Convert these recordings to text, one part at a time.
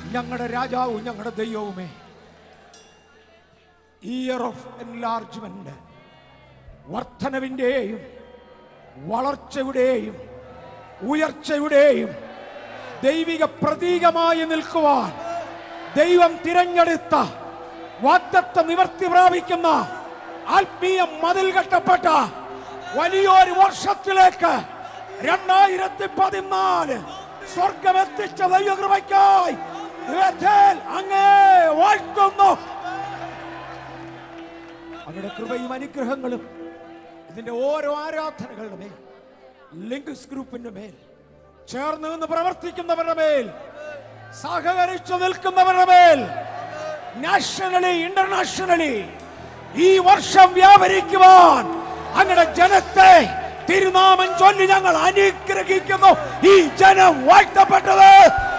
ഞങ്ങളുടെ രാജാവും ഞങ്ങളുടെ ദൈവവുമേ ഇയർ ഓഫ് എൻലാർജ്മെന്റ് വർധനവിൻ്റെയും വളർച്ചയുടെയും ഉയർച്ചയുടെയും ദൈവിക പ്രതീകമായി നിൽക്കുവാൻ ദൈവം തിരഞ്ഞെടുത്ത വാഗ്ദത്ത നിവർത്തി പ്രാപിക്കുന്ന ആത്മീയ മതിൽ കെട്ടപ്പെട്ട വലിയൊരു വർഷത്തിലേക്ക് രണ്ടായിരത്തി പതിനാല് സ്വർഗമെത്തിച്ച ദൈവകൃപയ്ക്കായി ബേഥേൽ അങ്ങേ വാഴ്ത്തുന്നു അങ്ങയുടെ കൃപയും അനുഗ്രഹങ്ങളും ഇതിന്റെ ഓരോ ആരാധനകളുടെ മേൽ ലിങ്ക്സ് ഗ്രൂപ്പിന്റെ മേൽ ചേർന്ന് നിന്ന് പ്രവർത്തിക്കുന്നവരുടെ മേൽ സഹകരിച്ചു നിൽക്കുന്നവരുടെ മേൽ നാഷണലി ഇന്റർനാഷണലി ഈ വർഷം വ്യാപരിക്കുവാൻ അങ്ങയുടെ ജനത്തെ തിരുനാമം ചൊല്ലി ഞങ്ങൾ അനുഗ്രഹിക്കുന്നു ഈ ജനം വാഴ്ത്തപ്പെട്ടത്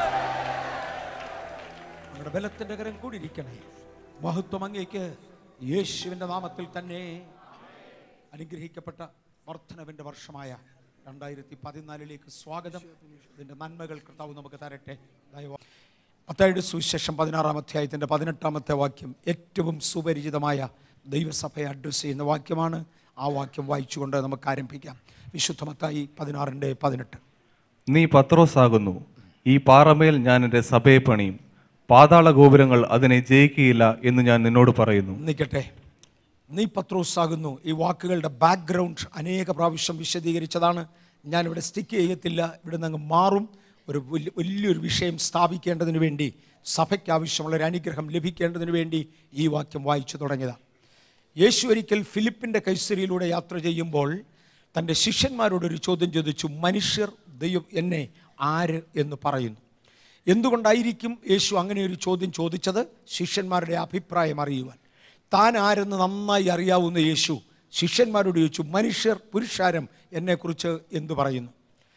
അങ്ങയുടെ ബലത്തിന്റെ കരം കൂടിയിരിക്കണേ മഹത്വം അങ്ങേക്ക് യേശുവിന്റെ നാമത്തിൽ തന്നെ അനുഗ്രഹിക്കപ്പെട്ട വർധനവിന്റെ വർഷമായ രണ്ടായിരത്തി പതിനാലിലേക്ക് സ്വാഗതം ഇതിന്റെ നന്മകൾ കർത്താവ് നമുക്ക് തരട്ടെ ദയവാ മത്തായിയുടെ സുവിശേഷം പതിനാറാം അധ്യായത്തിൻ്റെ പതിനെട്ടാമത്തെ വാക്യം ഏറ്റവും സുപരിചിതമായ ദൈവസഭയെ അഡ്രസ്സ് ചെയ്യുന്ന വാക്യമാണ് ആ വാക്യം വായിച്ചുകൊണ്ട് നമുക്ക് ആരംഭിക്കാം വിശുദ്ധ മത്തായി പതിനാറിൻ്റെ പതിനെട്ട് നീ പത്രോസാകുന്നു ഈ പാറമേൽ ഞാൻ എൻ്റെ സഭയെ പണിയും പാതാള ഗോപുരങ്ങൾ അതിനെ ജയിക്കുകയില്ല എന്ന് ഞാൻ നിന്നോട് പറയുന്നു നിൽക്കട്ടെ നീ പത്രോസാകുന്നു ഈ വാക്കുകളുടെ ബാക്ക്ഗ്രൗണ്ട് അനേക പ്രാവശ്യം വിശദീകരിച്ചതാണ് ഞാനിവിടെ സ്റ്റിക്ക് ചെയ്യത്തില്ല ഇവിടെ നിന്ന് മാറും ഒരു വലിയ വലിയൊരു വിഷയം സ്ഥാപിക്കേണ്ടതിന് വേണ്ടി സഭയ്ക്ക് ആവശ്യമുള്ള ഒരു അനുഗ്രഹം ലഭിക്കേണ്ടതിന് വേണ്ടി ഈ വാക്യം വായിച്ചു തുടങ്ങിയതാണ് യേശു ഒരിക്കൽ ഫിലിപ്പിൻ്റെ കൈസരിയിലൂടെ യാത്ര ചെയ്യുമ്പോൾ തൻ്റെ ശിഷ്യന്മാരോടൊരു ചോദ്യം ചോദിച്ചു മനുഷ്യർ ദൈവം എന്നെ ആര് എന്ന് പറയുന്നു എന്തുകൊണ്ടായിരിക്കും യേശു അങ്ങനെ ഒരു ചോദ്യം ചോദിച്ചത് ശിഷ്യന്മാരുടെ അഭിപ്രായം അറിയുവാൻ താൻ ആരെന്ന് നന്നായി അറിയാവുന്ന യേശു ശിഷ്യന്മാരോട് ചോദിച്ചു മനുഷ്യർ പുരുഷാരം എന്നെക്കുറിച്ച് എന്തു പറയുന്നു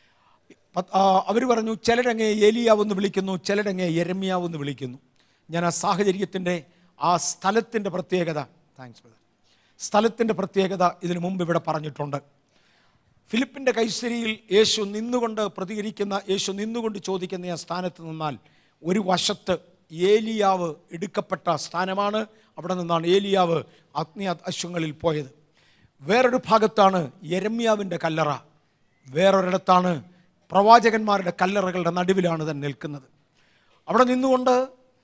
അവർ പറഞ്ഞു ചിലരങ്ങെ ഏലിയാവെന്ന് വിളിക്കുന്നു ചിലരങ്ങെ യരമ്യാവെന്ന് വിളിക്കുന്നു ഞാൻ ആ സാഹചര്യത്തിൻ്റെ ആ സ്ഥലത്തിൻ്റെ പ്രത്യേകത താങ്ക്സ് ബ്രദർ സ്ഥലത്തിൻ്റെ പ്രത്യേകത ഇതിനു മുമ്പ് ഇവിടെ പറഞ്ഞിട്ടുണ്ട് ഫിലിപ്പിൻ്റെ കൈസരിയിൽ യേശു നിന്നുകൊണ്ട് പ്രതികരിക്കുന്ന യേശു നിന്നുകൊണ്ട് ചോദിക്കുന്ന ആ സ്ഥാനത്ത് നിന്നാൽ ഒരു വശത്ത് ഏലിയാവ് എടുക്കപ്പെട്ട സ്ഥാനമാണ് അവിടെ നിന്നാണ് ഏലിയാവ് അഗ്നി അശ്വങ്ങളിൽ പോയത് വേറൊരു ഭാഗത്താണ് യരമ്യാവിൻ്റെ കല്ലറ വേറൊരിടത്താണ് പ്രവാചകന്മാരുടെ കല്ലറകളുടെ നടുവിലാണ് തന്നെ നിൽക്കുന്നത് അവിടെ നിന്നുകൊണ്ട്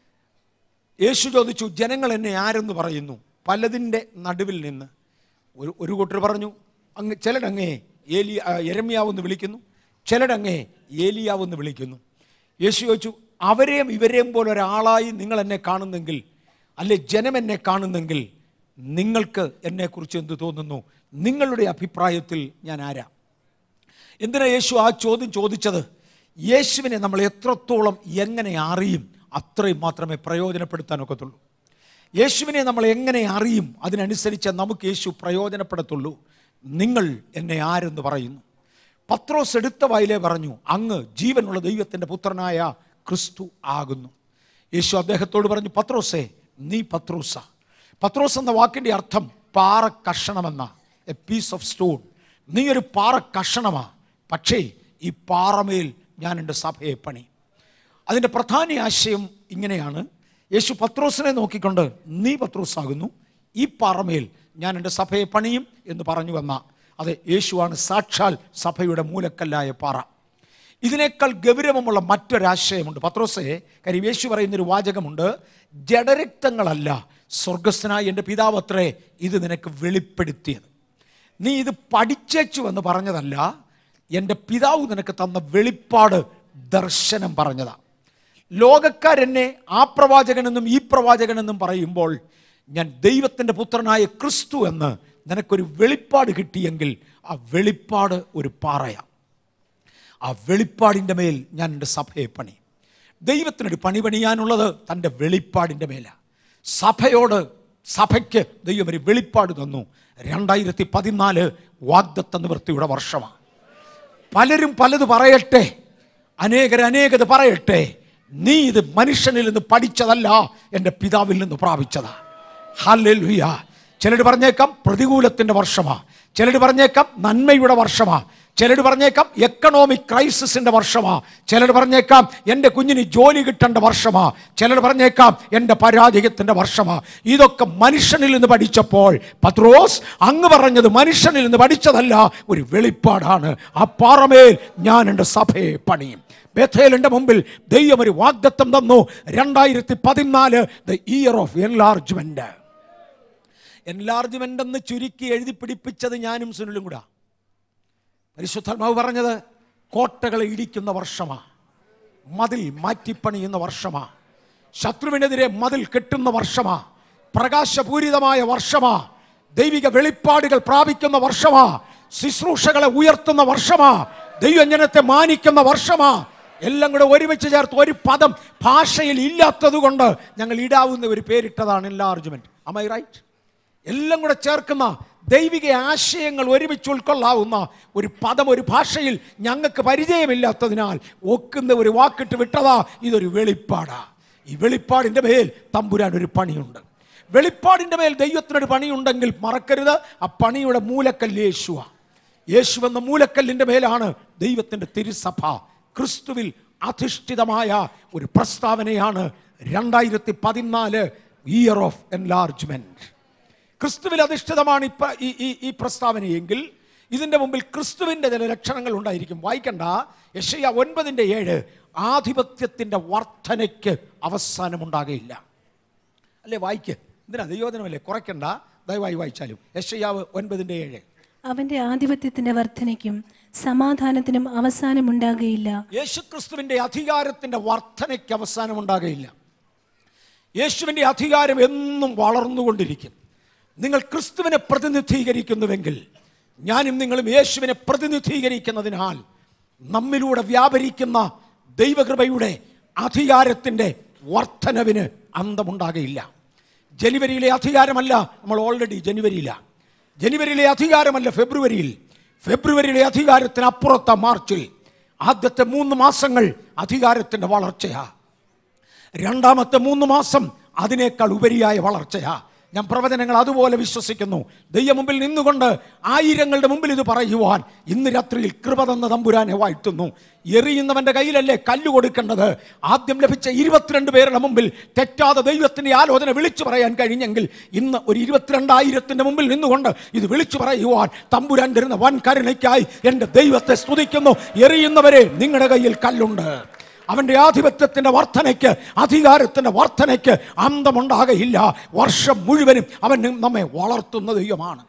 യേശു ചോദിച്ചു ജനങ്ങൾ എന്നെ ആരെന്ന് പറയുന്നു പലതിൻ്റെ നടുവിൽ നിന്ന് ഒരു ഒരു കൂട്ടർ പറഞ്ഞു അങ്ങ് ചിലരങ്ങേ ഏലി ആ, യരമ്യാവെന്ന് വിളിക്കുന്നു ചിലരങ്ങേ ഏലിയാവെന്ന് വിളിക്കുന്നു യേശു ചോദിച്ചു അവരെയും ഇവരെയും പോലെ ഒരാളായി നിങ്ങൾ എന്നെ കാണുന്നെങ്കിൽ അല്ലെ ജനം എന്നെ കാണുന്നെങ്കിൽ നിങ്ങൾക്ക് എന്നെക്കുറിച്ച് എന്ത് തോന്നുന്നു നിങ്ങളുടെ അഭിപ്രായത്തിൽ ഞാൻ ആരാ എന്തിനാ യേശു ആ ചോദ്യം ചോദിച്ചത് യേശുവിനെ നമ്മൾ എത്രത്തോളം എങ്ങനെ അറിയും അത്രയും മാത്രമേ പ്രയോജനപ്പെടുത്താൻ ഒക്കത്തുള്ളൂ യേശുവിനെ നമ്മൾ എങ്ങനെ അറിയും അതിനനുസരിച്ച് നമുക്ക് യേശു പ്രയോജനപ്പെടത്തുള്ളൂ നിങ്ങൾ എന്നെ ആരെന്ന് പറയുന്നു പത്രോസ് എടുത്ത വായിലേ പറഞ്ഞു അങ്ങ് ജീവനുള്ള ദൈവത്തിൻ്റെ പുത്രനായ ക്രിസ്തു ആകുന്നു യേശു അദ്ദേഹത്തോട് പറഞ്ഞു പത്രോസേ നീ പത്രോസ പത്രോസ് എന്ന വാക്കിൻ്റെ അർത്ഥം പാറ കഷണമെന്ന എ പീസ് ഓഫ് സ്റ്റോൺ നീ ഒരു പാറ കഷണമാ പക്ഷേ ഈ പാറമേൽ ഞാൻ എൻ്റെ സഭയെ പണി അതിൻ്റെ പ്രധാന ആശയം ഇങ്ങനെയാണ് യേശു പത്രോസിനെ നോക്കിക്കൊണ്ട് നീ പത്രോസാകുന്നു ഈ പാറമേൽ ഞാൻ എൻ്റെ സഭയെ പണിയും എന്ന് പറഞ്ഞു വന്ന അതെ യേശുവാണ് സാക്ഷാൽ സഭയുടെ മൂലക്കല്ലായ പാറ ഇതിനേക്കാൾ ഗൗരവമുള്ള മറ്റൊരാശയമുണ്ട് പത്രോസെ കാര്യം യേശു പറയുന്നൊരു വാചകമുണ്ട് ജഡരക്തങ്ങളല്ല സ്വർഗസ്ഥനായ എൻ്റെ പിതാവത്രേ ഇത് നിനക്ക് വെളിപ്പെടുത്തിയത് നീ ഇത് പഠിച്ചേച്ചു എന്ന് പറഞ്ഞതല്ല എൻ്റെ പിതാവ് നിനക്ക് തന്ന വെളിപ്പാട് ദർശനം പറഞ്ഞതാ ലോകക്കാരെന്നെ ആ പ്രവാചകനെന്നും ഈ പ്രവാചകനെന്നും പറയുമ്പോൾ ഞാൻ ദൈവത്തിൻ്റെ പുത്രനായ ക്രിസ്തു എന്ന് നിനക്കൊരു വെളിപ്പാട് കിട്ടിയെങ്കിൽ ആ വെളിപ്പാട് ഒരു പാറയാണ് ആ വെളിപ്പാടിൻ്റെ മേൽ ഞാൻ എൻ്റെ സഭയെ പണി ദൈവത്തിനൊരു പണി പണിയാനുള്ളത് തൻ്റെ വെളിപ്പാടിൻ്റെ മേലാണ് സഭയോട് സഭയ്ക്ക് ദൈവം ഒരു വെളിപ്പാട് തന്നു രണ്ടായിരത്തി പതിനാല് വാഗ്ദത്ത നിവൃത്തിയുടെ വർഷമാണ് പലരും പലത് പറയട്ടെ അനേകർ അനേകത് പറയട്ടെ നീ ഇത് മനുഷ്യനിൽ നിന്ന് പഠിച്ചതല്ല എൻ്റെ പിതാവിൽ നിന്ന് പ്രാപിച്ചതാ ഹല്ലേലൂയ ചിലർ പറഞ്ഞേക്കാം പ്രതികൂലത്തിൻ്റെ വർഷമാ ചിലർ പറഞ്ഞേക്കാം നന്മയുടെ വർഷമാ ചിലർ പറഞ്ഞേക്കാം എക്കണോമിക് ക്രൈസിസിന്റെ വർഷമാ ചിലർ പറഞ്ഞേക്കാം എൻ്റെ കുഞ്ഞിന് ജോലി കിട്ടേണ്ട വർഷമാ ചിലർ പറഞ്ഞേക്കാം എൻ്റെ പരാജയത്തിൻ്റെ വർഷമാ ഇതൊക്കെ മനുഷ്യനിൽ നിന്ന് പഠിച്ചപ്പോൾ പത്രോസ് അങ്ങ് പറഞ്ഞത് മനുഷ്യനിൽ നിന്ന് പഠിച്ചതല്ല ഒരു വെളിപ്പാടാണ് ആ പാറമേൽ ഞാൻ എൻ്റെ സഭയെ പണിയും ബേഥേലിന്റെ മുമ്പിൽ ദൈവം ഒരു വാഗ്ദത്തം തന്നു രണ്ടായിരത്തി പതിനാല് the year of enlargement enlargement എന്ന് ചുരുക്കി എഴുതി പിടിപ്പിച്ചത് ഞാനും സുനിലും കൂടാ പരിശുദ്ധാത്മാവ് പറഞ്ഞത് കോട്ടകളെ ഇടിക്കുന്ന വർഷമാ മതിൽ മാറ്റിപ്പണിയുന്ന വർഷമാ ശത്രുവിനെതിരെ മതിൽ കെട്ടുന്ന വർഷമാ പ്രകാശപൂരിതമായ വർഷമാ ദൈവിക വെളിപ്പാടുകൾ പ്രാപിക്കുന്ന വർഷമാ ശുശ്രൂഷകളെ ഉയർത്തുന്ന വർഷമാ ദൈവജനത്തെ മാനിക്കുന്ന വർഷമാ എല്ലാം കൂടെ ഒരുമിച്ച് ചേർത്ത് ഒരു പദം ഭാഷയിൽ ഇല്ലാത്തത് കൊണ്ട് ഞങ്ങൾ ഇടാവുന്ന ഒരു പേരിട്ടതാണ് എൻലാർജ്മെന്റ് അമൈ റൈറ്റ് എല്ലാം കൂടെ ചേർക്കുന്ന ദൈവിക ആശയങ്ങൾ ഒരുമിച്ച് ഉൾക്കൊള്ളാവുന്ന ഒരു പദം ഒരു ഭാഷയിൽ ഞങ്ങൾക്ക് പരിചയമില്ലാത്തതിനാൽ ഒക്കുന്ന ഒരു വാക്കിട്ട് വിട്ടതാ ഇതൊരു വെളിപ്പാടാ ഈ വെളിപ്പാടിൻ്റെ മേൽ തമ്പുരാൻ ഒരു പണിയുണ്ട് വെളിപ്പാടിൻ്റെ മേൽ ദൈവത്തിനൊരു പണിയുണ്ടെങ്കിൽ മറക്കരുത് ആ പണിയുടെ മൂലക്കല്ല് യേശുവ യേശു എന്ന മൂലക്കല്ലിൻ്റെ മേലാണ് ദൈവത്തിൻ്റെ തിരുസഭ ക്രിസ്തുവിൽ അധിഷ്ഠിതമായ ഒരു പ്രസ്താവനയാണ് രണ്ടായിരത്തി പതിനാല് ഇയർ ഓഫ് എൻലാർജ്മെന്റ് ക്രിസ്തുവിൽ അധിഷ്ഠിതമാണ് ഇപ്പ ഈ ഈ ഈ പ്രസ്താവനയെങ്കിൽ ഇതിൻ്റെ മുമ്പിൽ ക്രിസ്തുവിൻ്റെ ചില ലക്ഷണങ്ങൾ ഉണ്ടായിരിക്കും വായിക്കണ്ട യശയ ഒൻപതിൻ്റെ ഏഴ് ആധിപത്യത്തിൻ്റെ വർധനയ്ക്ക് അവസാനമുണ്ടാകയില്ല അല്ലേ വായിക്ക് എന്തിനാ ദൈവോധനമല്ലേ കുറയ്ക്കണ്ട ദയവായി വായിച്ചാലും യശയാവ് ഒൻപതിൻ്റെ ഏഴ് അവന്റെ ആധിപത്യത്തിന്റെ വർധനയ്ക്കും സമാധാനത്തിനും അവസാനമുണ്ടാകുകയില്ല യേശുക്രിസ്തുവിൻ്റെ അധികാരത്തിൻ്റെ വർധനയ്ക്ക് അവസാനമുണ്ടാകയില്ല യേശുവിൻ്റെ അധികാരം എന്നും വളർന്നുകൊണ്ടിരിക്കും നിങ്ങൾ ക്രിസ്തുവിനെ പ്രതിനിധീകരിക്കുന്നുവെങ്കിൽ ഞാനും നിങ്ങളും യേശുവിനെ പ്രതിനിധീകരിക്കുന്നതിനാൽ നമ്മിലൂടെ വ്യാപരിക്കുന്ന ദൈവകൃപയുടെ അധികാരത്തിൻ്റെ വർധനവിന് അന്തമുണ്ടാകയില്ല ജനുവരിയിലെ അധികാരമല്ല നമ്മൾ ഓൾറെഡി ജനുവരിയിലാണ് ജനുവരിയിലെ അധികാരമല്ല ഫെബ്രുവരിയിൽ ഫെബ്രുവരിയിലെ അധികാരത്തിന് അപ്പുറത്ത മാർച്ചിൽ ആദ്യത്തെ മൂന്ന് മാസങ്ങൾ അധികാരത്തിൻ്റെ വളർച്ചയാ രണ്ടാമത്തെ മൂന്ന് മാസം അതിനേക്കാൾ ഉപരിയായ വളർച്ചയാ ഞാൻ പ്രവചനങ്ങൾ അതുപോലെ വിശ്വസിക്കുന്നു ദൈവം മുമ്പിൽ നിന്നുകൊണ്ട് ആയിരങ്ങളുടെ മുമ്പിൽ ഇത് പറയുവാൻ ഇന്ന് രാത്രിയിൽ കൃപ തന്ന തമ്പുരാനെ വാഴ്ത്തുന്നു എറിയുന്നവന്റെ കയ്യിലല്ലേ കല്ല് കൊടുക്കേണ്ടത് ആദ്യം ലഭിച്ച ഇരുപത്തിരണ്ട് പേരുടെ മുമ്പിൽ തെറ്റാതെ ദൈവത്തിന്റെ ആലോചന വിളിച്ചു പറയാൻ കഴിഞ്ഞെങ്കിൽ ഇന്ന് ഒരു ഇരുപത്തിരണ്ടായിരത്തിന്റെ മുമ്പിൽ നിന്നുകൊണ്ട് ഇത് വിളിച്ചു പറയുവാൻ തമ്പുരാൻ തരുന്ന വൻ കരുണയ്ക്കായി എൻ്റെ ദൈവത്തെ സ്തുതിക്കുന്നു എറിയുന്നവരെ നിങ്ങളുടെ കയ്യിൽ കല്ലുണ്ട് അവൻ്റെ ആധിപത്യത്തിൻ്റെ വർധനയ്ക്ക് അധികാരത്തിൻ്റെ വർധനയ്ക്ക് അന്തമുണ്ടാകയില്ല വർഷം മുഴുവനും അവൻ നമ്മെ വളർത്തുന്ന ദൈവമാണ്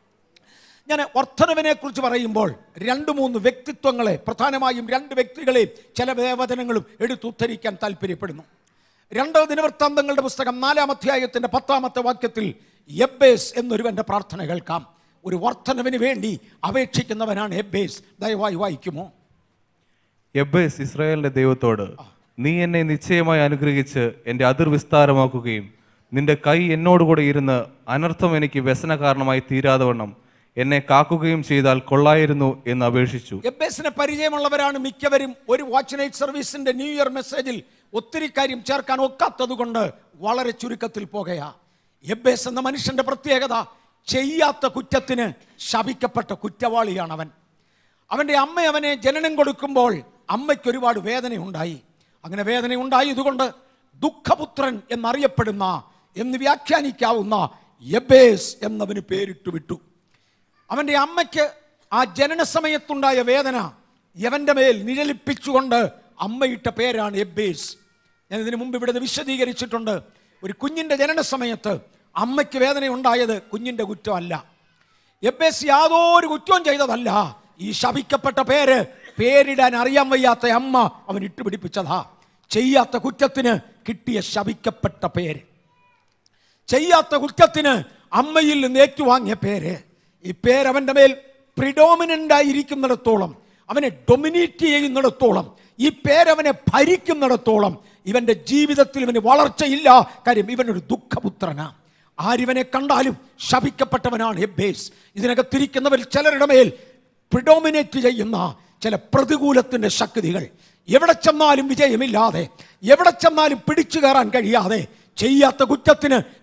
ഞാൻ വർധനവിനെ കുറിച്ച് പറയുമ്പോൾ രണ്ട് മൂന്ന് വ്യക്തിത്വങ്ങളെ പ്രധാനമായും രണ്ട് വ്യക്തികളെയും ചില വേവചനങ്ങളും എടുത്തുദ്ധരിക്കാൻ താല്പര്യപ്പെടുന്നു രണ്ട് ദിനവൃത്താന്തങ്ങളുടെ പുസ്തകം നാലാം അധ്യായത്തിൻ്റെ പത്താമത്തെ വാക്യത്തിൽ എബേസ് എന്നൊരുവൻ്റെ പ്രാർത്ഥന കേൾക്കാം ഒരു വർധനവിന് വേണ്ടി അപേക്ഷിക്കുന്നവനാണ് എബേസ് ദയവായി വായിക്കുമോ എബ്ബേസ് ഇസ്രായേലിന്റെ ദൈവത്തോട് നീ എന്നെ നിശ്ചയമായി അനുഗ്രഹിച്ച് എൻ്റെ അതിർ വിസ്താരമാക്കുകയും നിന്റെ കൈ എന്നോടുകൂടെ ഇരുന്ന് അനർത്ഥം എനിക്ക് വ്യസന കാരണമായി തീരാതെ വണ്ണം എന്നെ കാക്കുകയും ചെയ്താൽ കൊള്ളായിരുന്നു എന്ന് അപേക്ഷിച്ചു എബേസിനെ പരിചയമുള്ളവരാണ് മിക്കവരും ഒരു വാച്ച് നൈറ്റ് സർവീസിന്റെ ന്യൂ ഇയർ മെസ്സേജിൽ ഒത്തിരി കാര്യം ചേർക്കാൻ ഒക്കാത്തത് കൊണ്ട് വളരെ ചുരുക്കത്തിൽ പോകുകയാ എബേസ് എന്ന മനുഷ്യന്റെ പ്രത്യേകത ചെയ്യാത്ത കുറ്റത്തിന് ശപിക്കപ്പെട്ട കുറ്റവാളിയാണ് അവൻ അവൻ്റെ അമ്മ അവനെ ജനനം കൊടുക്കുമ്പോൾ അമ്മയ്ക്ക് ഒരുപാട് വേദനയുണ്ടായി അങ്ങനെ വേദന ഉണ്ടായതുകൊണ്ട് ദുഃഖപുത്രൻ എന്നറിയപ്പെടുന്ന എന്ന് വ്യാഖ്യാനിക്കാവുന്ന യബേസ് എന്നവന് പേരിട്ടു വിട്ടു അവൻ്റെ അമ്മയ്ക്ക് ആ ജനന സമയത്തുണ്ടായ വേദന യവന്റെ മേൽ നിഴലിപ്പിച്ചുകൊണ്ട് അമ്മയിട്ട പേരാണ് എബേസ് ഞാൻ ഇതിനു മുമ്പ് ഇവിടെ ഇത് വിശദീകരിച്ചിട്ടുണ്ട് ഒരു കുഞ്ഞിൻ്റെ ജനന സമയത്ത് അമ്മയ്ക്ക് വേദന ഉണ്ടായത് കുഞ്ഞിൻ്റെ കുറ്റമല്ല എബേസ് യാതൊരു കുറ്റവും ചെയ്തതല്ല ഈ ശപിക്കപ്പെട്ട പേര് പേരിടാൻ അറിയാൻ വയ്യാത്ത അമ്മ അവൻ ഇട്ടുപിടിപ്പിച്ചതാ ചെയ്യാത്ത കുറ്റത്തിന് കിട്ടിയ ശപിക്കപ്പെട്ട പേര് ചെയ്യാത്ത കുറ്റത്തിന് അമ്മയിൽ നിന്ന് ഏറ്റുവാങ്ങിയ പേര് ഈ പേര് അവൻ്റെ മേൽ പ്രിഡോമിനൻ്റ് ആയിരിക്കുന്നിടത്തോളം അവനെ ഡൊമിനേറ്റ് ചെയ്യുന്നിടത്തോളം ഈ പേരവനെ ഭരിക്കുന്നിടത്തോളം ഇവന്റെ ജീവിതത്തിൽ ഇവന് വളർച്ചയില്ല കാര്യം ഇവനൊരു ദുഃഖപുത്രനാ ആരിവനെ കണ്ടാലും ശപിക്കപ്പെട്ടവനാണ് എബേസ് ഇതിനകത്തിരിക്കുന്നവരിൽ ചിലരുടെ മേൽ പ്രിഡോമിനേറ്റ് ചെയ്യുന്ന ചില പ്രതികൂലത്തിൻ്റെ ശക്തികൾ എവിടെ ചെന്നാലും വിജയമില്ലാതെ എവിടെ ചെന്നാലും പിടിച്ചു കയറാൻ കഴിയാതെ ചെയ്യാത്ത കുറ്റത്തിന്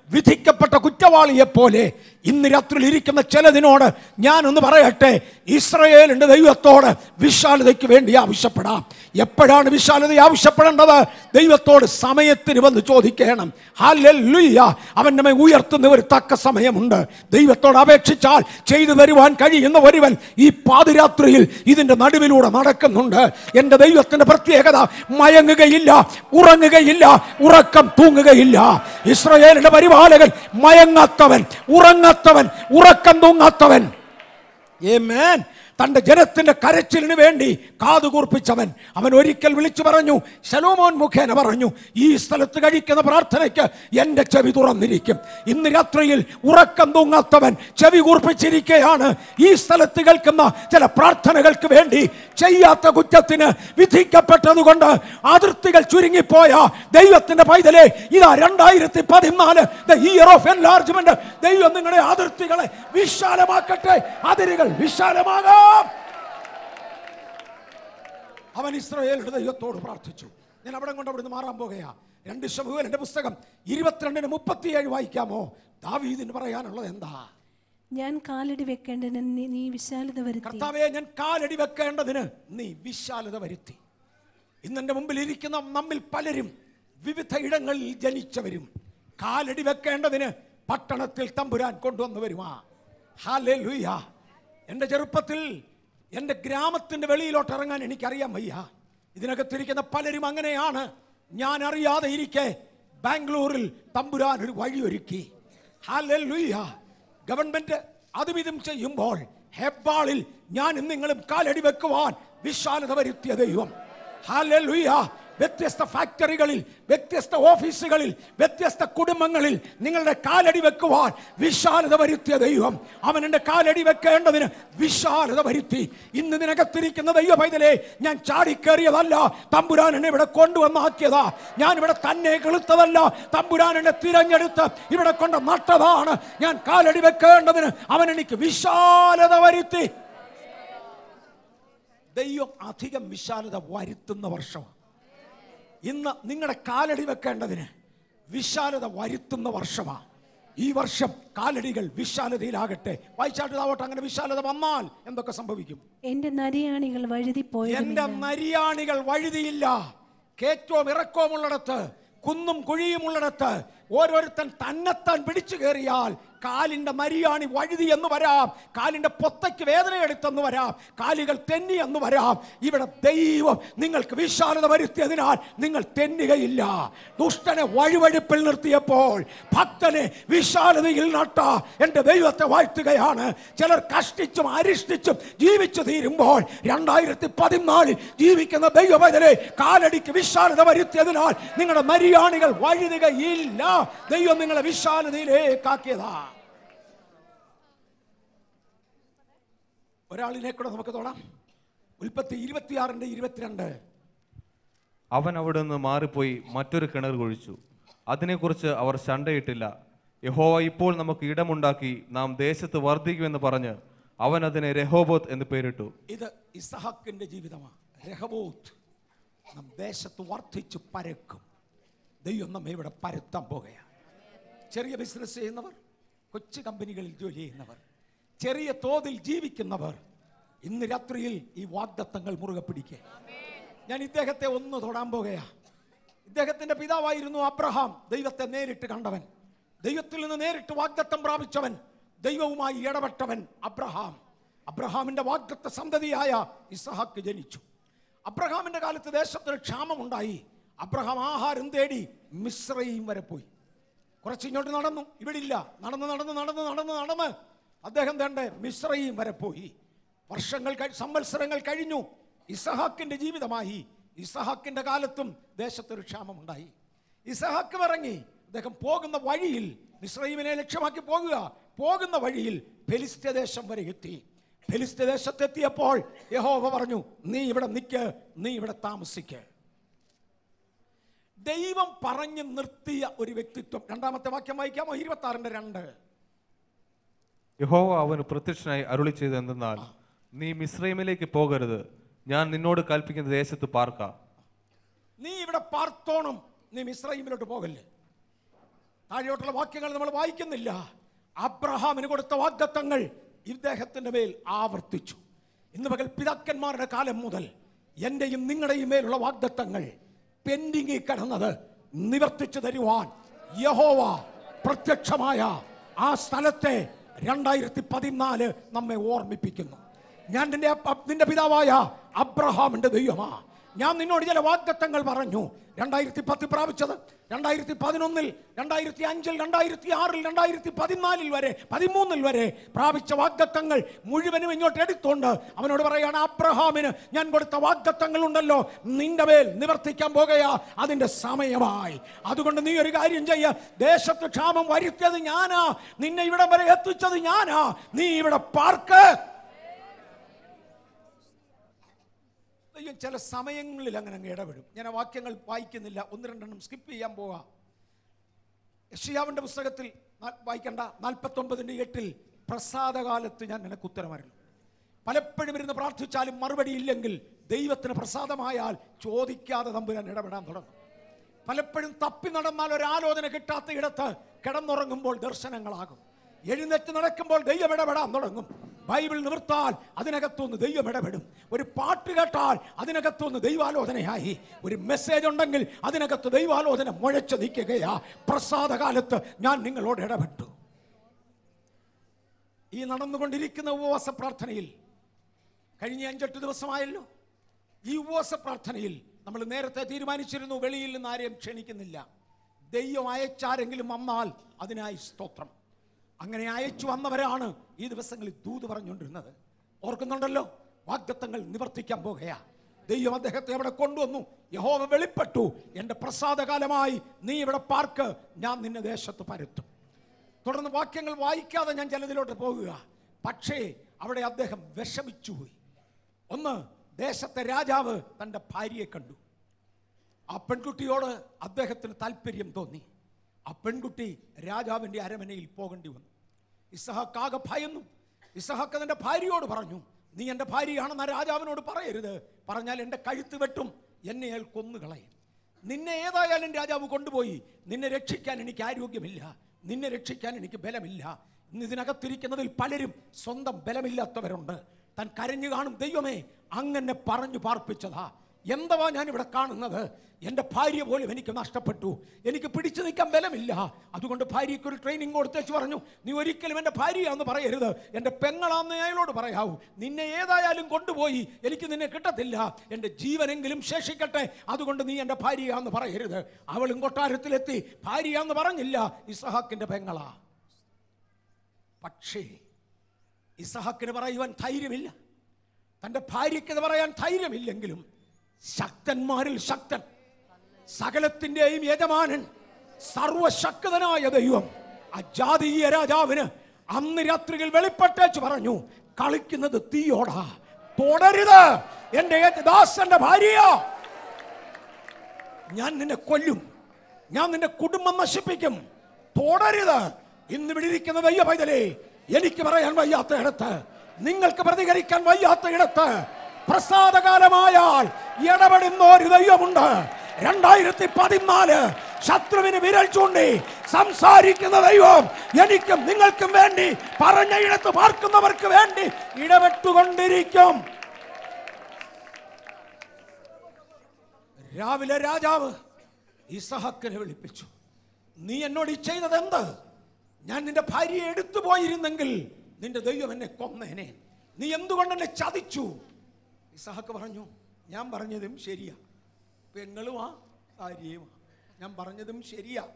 വിധിക്കപ്പെട്ട കുറ്റവാളിയെ പോലെ ഇന്ന് രാത്രിയിൽ ഇരിക്കുന്ന ചിലതിനോട് ഞാനൊന്ന് പറയട്ടെ ഇസ്രയേലിന്റെ ദൈവത്തോട് വിശാലതയ്ക്ക് വേണ്ടി ആവശ്യപ്പെടാം എപ്പോഴാണ് വിശാലത ആവശ്യപ്പെടേണ്ടത് ദൈവത്തോട് സമയത്തിന് വന്ന് ചോദിക്കണം ഹല്ലേലൂയ അവൻ്റെ മേൽ ഉയർത്തുന്ന ഒരു തക്ക സമയമുണ്ട് ദൈവത്തോട് അപേക്ഷിച്ചാൽ ചെയ്തു തരുവാൻ കഴിയുന്ന ഒരുവൻ ഈ പാതിരാത്രിയിൽ ഇതിന്റെ നടുവിലൂടെ നടക്കുന്നുണ്ട് എൻ്റെ ദൈവത്തിന്റെ പ്രത്യേകത മയങ്ങുകയില്ല ഉറങ്ങുകയില്ല ഉറക്കം തൂങ്ങുകയില്ല ഇസ്രയേലിന്റെ പരിപാലകൻ മയങ്ങാത്തവൻ ഉറങ്ങാത്തവൻ ഉറക്കം തൂങ്ങാത്തവൻ ഏമേൻ തന്റെ ജനത്തിന്റെ കരച്ചിലിന് വേണ്ടി കാതുകൂർപ്പിച്ചവൻ അവൻ ഒരിക്കൽ വിളിച്ചു പറഞ്ഞു ശലോമോൻ മുഖേന പറഞ്ഞു ഈ സ്ഥലത്ത് കഴിക്കുന്ന പ്രാർത്ഥനയ്ക്ക് എൻ്റെ ചെവി തുറന്നിരിക്കും ഇന്ന് രാത്രിയിൽ ഉറക്കം തൂങ്ങാത്തവൻ ചെവി കൂർപ്പിച്ചിരിക്കുകയാണ് ഈ സ്ഥലത്ത് കേൾക്കുന്ന ചില പ്രാർത്ഥനകൾക്ക് വേണ്ടി ചെയ്യാത്ത കുറ്റത്തിന് വിധിക്കപ്പെട്ടതുകൊണ്ട് അതിർത്തികൾ ചുരുങ്ങിപ്പോയ ദൈവത്തിന്റെ പൈതലെ ഇതാ രണ്ടായിരത്തി പതിനാല് ഇയർ ഓഫ് എൻലാർജ്മെന്റ് ദൈവം നിങ്ങളുടെ അതിർത്തികളെ വിശാലമാക്കട്ടെ അതിരുകൾ വിശാലമാകാം അവൻ ഇസ്രായേലിന്റെ ദൈവത്തോട് പ്രാർത്ഥിച്ചു ഞാൻ അവിടെ കൊണ്ട് അവിടുന്ന് മാറാൻ പോകുകയാ രണ്ട് ശമുവേലിന്റെ പുസ്തകം ഇരുപത്തിരണ്ടിന് മുപ്പത്തിയേഴ് വായിക്കാമോ ദാവീദിന് പറയാനുള്ളത് എന്താ ഞാൻ കാലടി വെക്കേണ്ടതിന് നീ- നീ വിശാലത വരുത്തി കർത്താവെ ഞാൻ കാലടി വെക്കേണ്ടതിന് നീ വിശാലത വരുത്തി ഇന്നെന്റെ മുമ്പിൽ ഇരിക്കുന്ന നമ്മിൽ പലരും വിവിധ ഇടങ്ങളിൽ ജനിച്ചവരും കാലടി വെക്കേണ്ടതിന് പട്ടണത്തിൽ തമ്പുരാൻ കൊണ്ടുവന്നവരുമാ ഹാലേ ലൂയ എൻ്റെ ചെറുപ്പത്തിൽ എൻ്റെ ഗ്രാമത്തിൻ്റെ വെളിയിലോട്ട് ഇറങ്ങാൻ എനിക്കറിയാൻ വയ്യ ഇതിനകത്തിരിക്കുന്ന പലരും അങ്ങനെയാണ് ഞാൻ അറിയാതെ ഇരിക്കെ ബാംഗ്ലൂരിൽ തമ്പുരാൻ ഒരു വഴിയൊരുക്കി ഹാലേ ലൂയ ഗവൺമെന്റ് അതും ഇതും ചെയ്യുമ്പോൾ ഹെബ്ബാളിൽ ഞാനും നിങ്ങളും കാലടി വെക്കുവാൻ വിശാലത വരുത്തിയ ദൈവം ഹാലലുയ വ്യത്യസ്ത ഫാക്ടറികളിൽ വ്യത്യസ്ത ഓഫീസുകളിൽ വ്യത്യസ്ത കുടുംബങ്ങളിൽ നിങ്ങളുടെ കാലടി വെക്കുവാൻ വിശാലത വരുത്തിയ ദൈവം അവൻ എൻ്റെ കാലടി വെക്കേണ്ടതിന് വിശാലത വരുത്തി ഇന്ന് നിനകത്തിരിക്കുന്ന ദൈവ പൈതലേ ഞാൻ ചാടിക്കേറിയതല്ല തമ്പുരാൻ എന്നെ ഇവിടെ കൊണ്ടുവന്നാക്കിയതാ ഞാൻ ഇവിടെ തന്നെ കെളുത്തതല്ല തമ്പുരാൻ എന്നെ തിരഞ്ഞെടുത്ത് ഇവിടെ കൊണ്ട് നട്ടതാണ് ഞാൻ കാലടി വെക്കേണ്ടതിന് അവൻ എനിക്ക് വിശാലത വരുത്തി ദൈവം അധികം വിശാലത വരുത്തുന്ന വർഷമാണ് ഇന്ന് നിങ്ങളുടെ കാലടി വെക്കേണ്ടതിന് വിശാലത വരുത്തുന്ന വർഷമാണ് ഈ വർഷം കാലടികൾ വിശാലതയിലാകട്ടെ വായിച്ചാട്ട് അങ്ങനെ വിശാലത വന്നാൽ എന്തൊക്കെ സംഭവിക്കും എന്റെ നരിയാണികൾ വഴുതിപ്പോയതുമില്ല എന്റെ നരിയാണികൾ വഴുതിയില്ല കയറ്റവും ഇറക്കവും ഉള്ളിടത്ത് കുന്നും കുഴിയും ഉള്ളിടത്ത് ഓരോരുത്തൻ തന്നെത്താൻ പിടിച്ചു കയറിയാൽ കാലിന്റെ മരിയാണി വഴുതി എന്ന് വരാം കാലിന്റെ പൊത്തയ്ക്ക് വേദന എടുത്തെന്ന് വരാം കാലുകൾ തെന്നി എന്ന് വരാം ഇവിടെ ദൈവം നിങ്ങൾക്ക് വിശാലത വരുത്തിയതിനാൽ നിങ്ങൾ തെന്നുകയില്ല ദുഷ്ടനെ വഴിവഴുപ്പിൽ നിർത്തിയപ്പോൾ ഭക്തനെ വിശാലതയിൽ നട്ട എൻ്റെ ദൈവത്തെ വാഴ്ത്തുകയാണ് ചിലർ കഷ്ടിച്ചും അരിഷ്ടിച്ചും ജീവിച്ചു തീരുമ്പോൾ രണ്ടായിരത്തി പതിനാലിൽ ജീവിക്കുന്ന ദൈവവേദനെ കാലടിക്ക് വിശാലത വരുത്തിയതിനാൽ നിങ്ങളുടെ മരിയാണികൾ വഴുതുകയില്ല ദൈവം നിങ്ങളെ വിശാലതയിലേക്കാക്കിയതാ ഒരാളിനെ കൂടെ നമുക്ക് തൊടാം ഉൽപ്പത്തി ഇരുപത്തിയാറിന്റെ ഇരുപത്തിരണ്ട് അവൻ അവിടെ നിന്ന് മാറിപ്പോയി മറ്റൊരു കിണർ കുഴിച്ചു അതിനെക്കുറിച്ച് അവർ ശണ്ടയിട്ടില്ല യഹോവ ഇപ്പോൾ നമുക്ക് ഇടമുണ്ടാക്കി നാം ദേശത്ത് വർദ്ധിക്കുമെന്ന് പറഞ്ഞ് അവൻ അതിനെ രഹോബോത്ത് എന്ന് പേരിട്ടു ഇത് ഇസഹാക്കിന്റെ ജീവിതമാണ് രഹബോത്ത് നാം ദേശത്ത് വർദ്ധിച്ചു പരക്കും ദൈവം നമ്മെ ഇവിടെ പരത്താൻ പോകുകയാണ് ചെറിയ ബിസിനസ് ചെയ്യുന്നവർ കൊച്ചു കമ്പനികളിൽ ജോലി ചെയ്യുന്നവർ ചെറിയ തോതിൽ ജീവിക്കുന്നവർ ഇന്ന് രാത്രിയിൽ ഈ വാഗ്ദത്തങ്ങൾ മുറുകെ പിടിക്കുക ഞാൻ ഇദ്ദേഹത്തെ ഒന്ന് തൊടാൻ പോകുകയാ ഇദ്ദേഹത്തിന്റെ പിതാവായിരുന്നു അബ്രഹാം ദൈവത്തെ നേരിട്ട് കണ്ടവൻ ദൈവത്തിൽ നിന്ന് നേരിട്ട് വാഗ്ദത്തം പ്രാപിച്ചവൻ ദൈവവുമായി ഇടപെട്ടവൻ അബ്രഹാം അബ്രഹാമിന്റെ വാഗ്ദത്ത സന്തതിയായ ഇസഹാക്ക് ജനിച്ചു അബ്രഹാമിന്റെ കാലത്ത് ദേശത്തൊരു ക്ഷാമമുണ്ടായി അബ്രഹാം ആഹാരം തേടി മിശ്രയും വരെ പോയി കുറച്ച് ഇങ്ങോട്ട് നടന്നു ഇവിടെ ഇല്ല നടന്ന് നടന്ന് നടന്ന് നടന്ന് നടന്ന് അദ്ദേഹം തേണ്ട മിശ്രയും വരെ പോയി വർഷങ്ങൾ കഴി- സംവത്സരങ്ങൾ കഴിഞ്ഞു ഇസഹാക്കിന്റെ ജീവിതമായി ഇസഹാക്കിന്റെ കാലത്തും ദേശത്തൊരു ക്ഷാമമുണ്ടായി ഇസഹാക്ക് ഇറങ്ങി അദ്ദേഹം പോകുന്ന വഴിയിൽ മിശ്രൈമിനെ ലക്ഷ്യമാക്കി പോകുക പോകുന്ന വഴിയിൽ ഫെലിസ്ത്യ ദേശം വരെ എത്തി ഫെലിസ്ത്യ ദേശത്തെത്തിയപ്പോൾ യഹോവ പറഞ്ഞു നീ ഇവിടെ നിൽക്ക് നീ ഇവിടെ താമസിക്ക് ദൈവം പറഞ്ഞു നിർത്തിയ ഒരു വ്യക്തിത്വം രണ്ടാമത്തെ വാക്യം വായിക്കാമോ ഇരുപത്തി ആറിന്റെ രണ്ട് യഹോവ അവന് പ്രത്യക്ഷനായി അരുളി ചെയ്ത് എന്തെന്നാൽ നീ മിസ്രൈമിലേക്ക് പോകരുത് ഞാൻ നിന്നോട് കൽപ്പിക്കുന്ന ദേശത്ത് പാർക്ക നീ ഇവിടെ പാർത്തോണം നീ മിശ്രൈമിലോട്ട് പോകല്ലേ താഴെയോട്ടുള്ള വാക്യങ്ങൾ നമ്മൾ വായിക്കുന്നില്ല അബ്രഹാമിന് കൊടുത്ത വാഗ്ദത്തങ്ങൾ ഇദ്ദേഹത്തിന്റെ മേൽ ആവർത്തിച്ചു ഇന്ന് പകൽ പിതാക്കന്മാരുടെ കാലം മുതൽ എന്റെയും നിങ്ങളുടെയും മേലുള്ള വാഗ്ദത്തങ്ങൾ പെൻഡിങ്ങിൽ കിടന്നത് നിവർത്തിച്ചു തരുവാൻ യഹോവ പ്രത്യക്ഷമായ ആ സ്ഥലത്തെ രണ്ടായിരത്തി പതിനാല് നമ്മെ ഓർമ്മിപ്പിക്കുന്നു ഞാൻ നിന്റെ അപ്പ- നിന്റെ പിതാവായ അബ്രഹാമിന്റെ ദൈവമാ ഞാൻ നിന്നോട് ചില വാഗ്ദത്തങ്ങൾ പറഞ്ഞു രണ്ടായിരത്തി പത്ത് പ്രാപിച്ചത് രണ്ടായിരത്തി പതിനൊന്നിൽ രണ്ടായിരത്തി അഞ്ചിൽ രണ്ടായിരത്തി ആറിൽ രണ്ടായിരത്തി പതിനാലിൽ വരെ പതിമൂന്നിൽ വരെ പ്രാപിച്ച വാഗ്ദത്തങ്ങൾ മുഴുവനും ഇങ്ങോട്ട് എടുത്തുകൊണ്ട് അവനോട് പറയാണ് അബ്രഹാമിന് ഞാൻ കൊടുത്ത വാഗ്ദത്തങ്ങൾ ഉണ്ടല്ലോ നിന്റെ മേൽ നിവർത്തിക്കാൻ പോകുകയാ അതിന്റെ സമയമായി അതുകൊണ്ട് നീ ഒരു കാര്യം ചെയ്യ ദേശത്ത് ക്ഷാമം വരുത്തിയത് ഞാനാ നിന്നെ ഇവിടം വരെ എത്തിച്ചത് ഞാനാ നീ ഇവിടെ പാർക്ക് ദൈവം ചില സമയങ്ങളിൽ അങ്ങനെ അങ്ങ് ഇടപെടും ഞാൻ ആ വാക്യങ്ങൾ വായിക്കുന്നില്ല ഒന്ന് രണ്ടെണ്ണം സ്കിപ്പ് ചെയ്യാൻ പോകാം യഷിയാവിൻ്റെ പുസ്തകത്തിൽ നാ- വായിക്കണ്ട നാൽപ്പത്തൊമ്പതിൻ്റെ എട്ടിൽ പ്രസാദകാലത്ത് ഞാൻ നിനക്ക് ഉത്തരമരുന്നു പലപ്പോഴും ഇരുന്ന് പ്രാർത്ഥിച്ചാലും മറുപടി ഇല്ലെങ്കിൽ ദൈവത്തിന് പ്രസാദമായാൽ ചോദിക്കാതെ തമ്പുരാൻ ഇടപെടാൻ തുടങ്ങും പലപ്പോഴും തപ്പി നടന്നാൽ ഒരു ആലോചന കിട്ടാത്ത ഇടത്ത് കിടന്നുറങ്ങുമ്പോൾ ദർശനങ്ങളാകും എഴുന്നേറ്റ് നടക്കുമ്പോൾ ദൈവം ഇടപെടാൻ തുടങ്ങും ബൈബിൾ നിവർത്താൽ അതിനകത്തുനിന്ന് ദൈവം ഇടപെടും ഒരു പാട്ട് കേട്ടാൽ അതിനകത്തുനിന്ന് ദൈവാലോചനയായി ഒരു മെസ്സേജ് ഉണ്ടെങ്കിൽ അതിനകത്ത് ദൈവാലോചന മുഴച്ചു നിൽക്കുകയാ പ്രസാദകാലത്ത് ഞാൻ നിങ്ങളോട് ഇടപെട്ടു ഈ നടന്നുകൊണ്ടിരിക്കുന്ന ഉപവാസ പ്രാർത്ഥനയിൽ കഴിഞ്ഞ അഞ്ചെട്ട് ദിവസമായല്ലോ ഈ ഉപവാസ പ്രാർത്ഥനയിൽ നമ്മൾ നേരത്തെ തീരുമാനിച്ചിരുന്നു വെളിയിൽ നിന്ന് ആരെയും ക്ഷണിക്കുന്നില്ല ദൈവം അയച്ചാരെങ്കിലും വന്നാൽ അതിനായി സ്തോത്രം അങ്ങനെ അയച്ചു വന്നവരാണ് ഈ ദിവസങ്ങളിൽ ദൂത് പറഞ്ഞുകൊണ്ടിരുന്നത് ഓർക്കുന്നുണ്ടല്ലോ വാഗ്ദത്തങ്ങൾ നിവർത്തിക്കാൻ പോകുകയാ ദൈവം അദ്ദേഹത്തെ അവിടെ കൊണ്ടുവന്നു യഹോവ വെളിപ്പെട്ടു എൻ്റെ പ്രസാദകാലമായി നീ ഇവിടെ പാർക്ക് ഞാൻ നിന്നെ ദേശത്ത് പരത്തും തുടർന്ന് വാക്യങ്ങൾ വായിക്കാതെ ഞാൻ ചിലതിലോട്ട് പോകുക പക്ഷേ അവിടെ അദ്ദേഹം വിഷമിച്ചുപോയി ഒന്ന് ദേശത്തെ രാജാവ് തൻ്റെ ഭാര്യയെ കണ്ടു ആ പെൺകുട്ടിയോട് അദ്ദേഹത്തിന് താല്പര്യം തോന്നി ആ പെൺകുട്ടി രാജാവിൻ്റെ അരമനയിൽ പോകേണ്ടി വന്നു ഇസഹാക്ക് ആകെ ഭയന്നു ഇസഹാക്ക് തൻ്റെ ഭാര്യയോട് പറഞ്ഞു നീ എൻ്റെ ഭാര്യയാണെന്ന് ആ രാജാവിനോട് പറയരുത് പറഞ്ഞാൽ എൻ്റെ കഴുത്ത് വെട്ടും എന്നെ അയാൾ കൊന്നുകളയും നിന്നെ ഏതായാലും രാജാവ് കൊണ്ടുപോയി നിന്നെ രക്ഷിക്കാൻ എനിക്ക് ആരോഗ്യമില്ല നിന്നെ രക്ഷിക്കാൻ എനിക്ക് ബലമില്ല ഇന്ന് ഇതിനകത്തിരിക്കുന്നതിൽ പലരും സ്വന്തം ബലമില്ലാത്തവരുണ്ട് താൻ കരഞ്ഞു കാണും ദൈവമേ അങ്ങനെ പറഞ്ഞു പാർപ്പിച്ചതാ എന്തവാ ഞാൻ ഇവിടെ കാണുന്നത് എൻ്റെ ഭാര്യ പോലും എനിക്ക് നഷ്ടപ്പെട്ടു എനിക്ക് പിടിച്ചു നിൽക്കാൻ ബലമില്ല അതുകൊണ്ട് ഭാര്യയ്ക്ക് ഒരു ട്രെയിനിങ് കൊടുത്തേച്ച് പറഞ്ഞു നീ ഒരിക്കലും എൻ്റെ ഭാര്യയാന്ന് പറയരുത് എൻ്റെ പെങ്ങളാന്ന് അയാളോട് പറയാവൂ നിന്നെ ഏതായാലും കൊണ്ടുപോയി എനിക്ക് നിന്നെ കിട്ടത്തില്ല എൻ്റെ ജീവനെങ്കിലും ശേഷിക്കട്ടെ അതുകൊണ്ട് നീ എൻ്റെ ഭാര്യയാന്ന് പറയരുത് അവളും കൊട്ടാരത്തിലെത്തി ഭാര്യയാന്ന് പറഞ്ഞില്ല ഇസഹാക്കിൻ്റെ പെങ്ങളാ പക്ഷേ ഇസഹാക്കിന് പറയുവാൻ ധൈര്യമില്ല തൻ്റെ ഭാര്യയ്ക്ക് ഇത് പറയാൻ ധൈര്യമില്ലെങ്കിലും ശക്തന്മാരിൽ ശക്തൻ സകലത്തിൻ്റെയും യജമാനൻ സർവശക്തനായ ദൈവം ആ ജാതീയ രാജാവിന് അന്ന് രാത്രിയിൽ വെളിപ്പെട്ടേച്ച് പറഞ്ഞു കളിക്കുന്നത് തീയോടാ തുടരുത് എൻ്റെ ദാസന്റെ ഭാര്യയോ ഞാൻ നിന്നെ കൊല്ലും ഞാൻ നിന്റെ കുടുംബം നശിപ്പിക്കും തുടരുത് ഇന്ന് ഇവിടെ ഇരിക്കുന്ന വയ്യ പൈതലേ എനിക്ക് പറയാൻ വയ്യാത്ത ഇടത്ത് നിങ്ങൾക്ക് പ്രതികരിക്കാൻ വയ്യാത്ത ഇടത്ത് പ്രസാദകാലമായാൽ ഇടപെടുന്ന ഒരു ദൈവമുണ്ട് രണ്ടായിരത്തി പതിനാല് ശത്രുവിന് വിരൽ ചൂണ്ടി സംസാരിക്കുന്ന ദൈവം എനിക്കും നിങ്ങൾക്കും വേണ്ടി പറഞ്ഞ ഇടത്ത് പാർക്കുന്നവർക്ക് വേണ്ടി ഇടപെട്ടുകൊണ്ടിരിക്കും രാവിലെ രാജാവ് ഇസഹക്കിനെ വിളിപ്പിച്ചു നീ എന്നോട് ഈ ചെയ്തത് എന്ത് ഞാൻ നിന്റെ ഭാര്യയെ എടുത്തു പോയിരുന്നെങ്കിൽ നിന്റെ ദൈവം എന്നെ കൊന്നേനെ നീ എന്തുകൊണ്ട് എന്നെ ചതിച്ചു ഇസഹക്ക് പറഞ്ഞു ഞാൻ പറഞ്ഞതും ശരിയാ പെങ്ങളുമാ ഭാര്യയുമാ ഞാൻ പറഞ്ഞതും ശരിയാ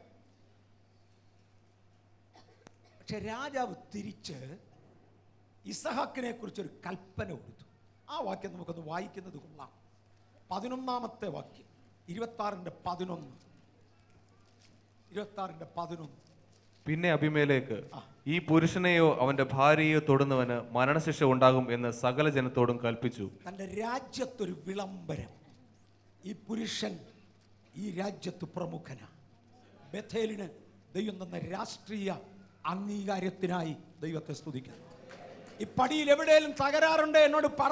പക്ഷെ രാജാവ് തിരിച്ച് ഇസഹാക്കിനെ കുറിച്ചൊരു കൽപ്പന കൊടുത്തു ആ വാക്യം നമുക്കൊന്ന് വായിക്കുന്നത് കൊള്ളാം പതിനൊന്നാമത്തെ വാക്യം ഇരുപത്താറിൻ്റെ പതിനൊന്ന് ഇരുപത്താറിൻ്റെ പതിനൊന്ന് പിന്നെ അഭിമേലേക്ക് ഈ പുരുഷനെയോ അവന്റെ ഭാര്യയെയോ തൊടുന്നവന് മരണശിക്ഷ ഉണ്ടാകും എന്ന് സകല ജനത്തോടും കൽപ്പിച്ചു തൻ്റെ രാജ്യത്തൊരു വിളംബരം ഈ പുരുഷൻ ഈ രാജ്യത്ത് പ്രമുഖനാണ് ബഥേലിന് ദൈവം തന്ന രാഷ്ട്രീയ അംഗീകാരത്തിനായി ദൈവത്തെ സ്തുതിക്കുന്നു ഈ പടിയിൽ എവിടെയെങ്കിലും തകരാറുണ്ട് എന്നോട് പറ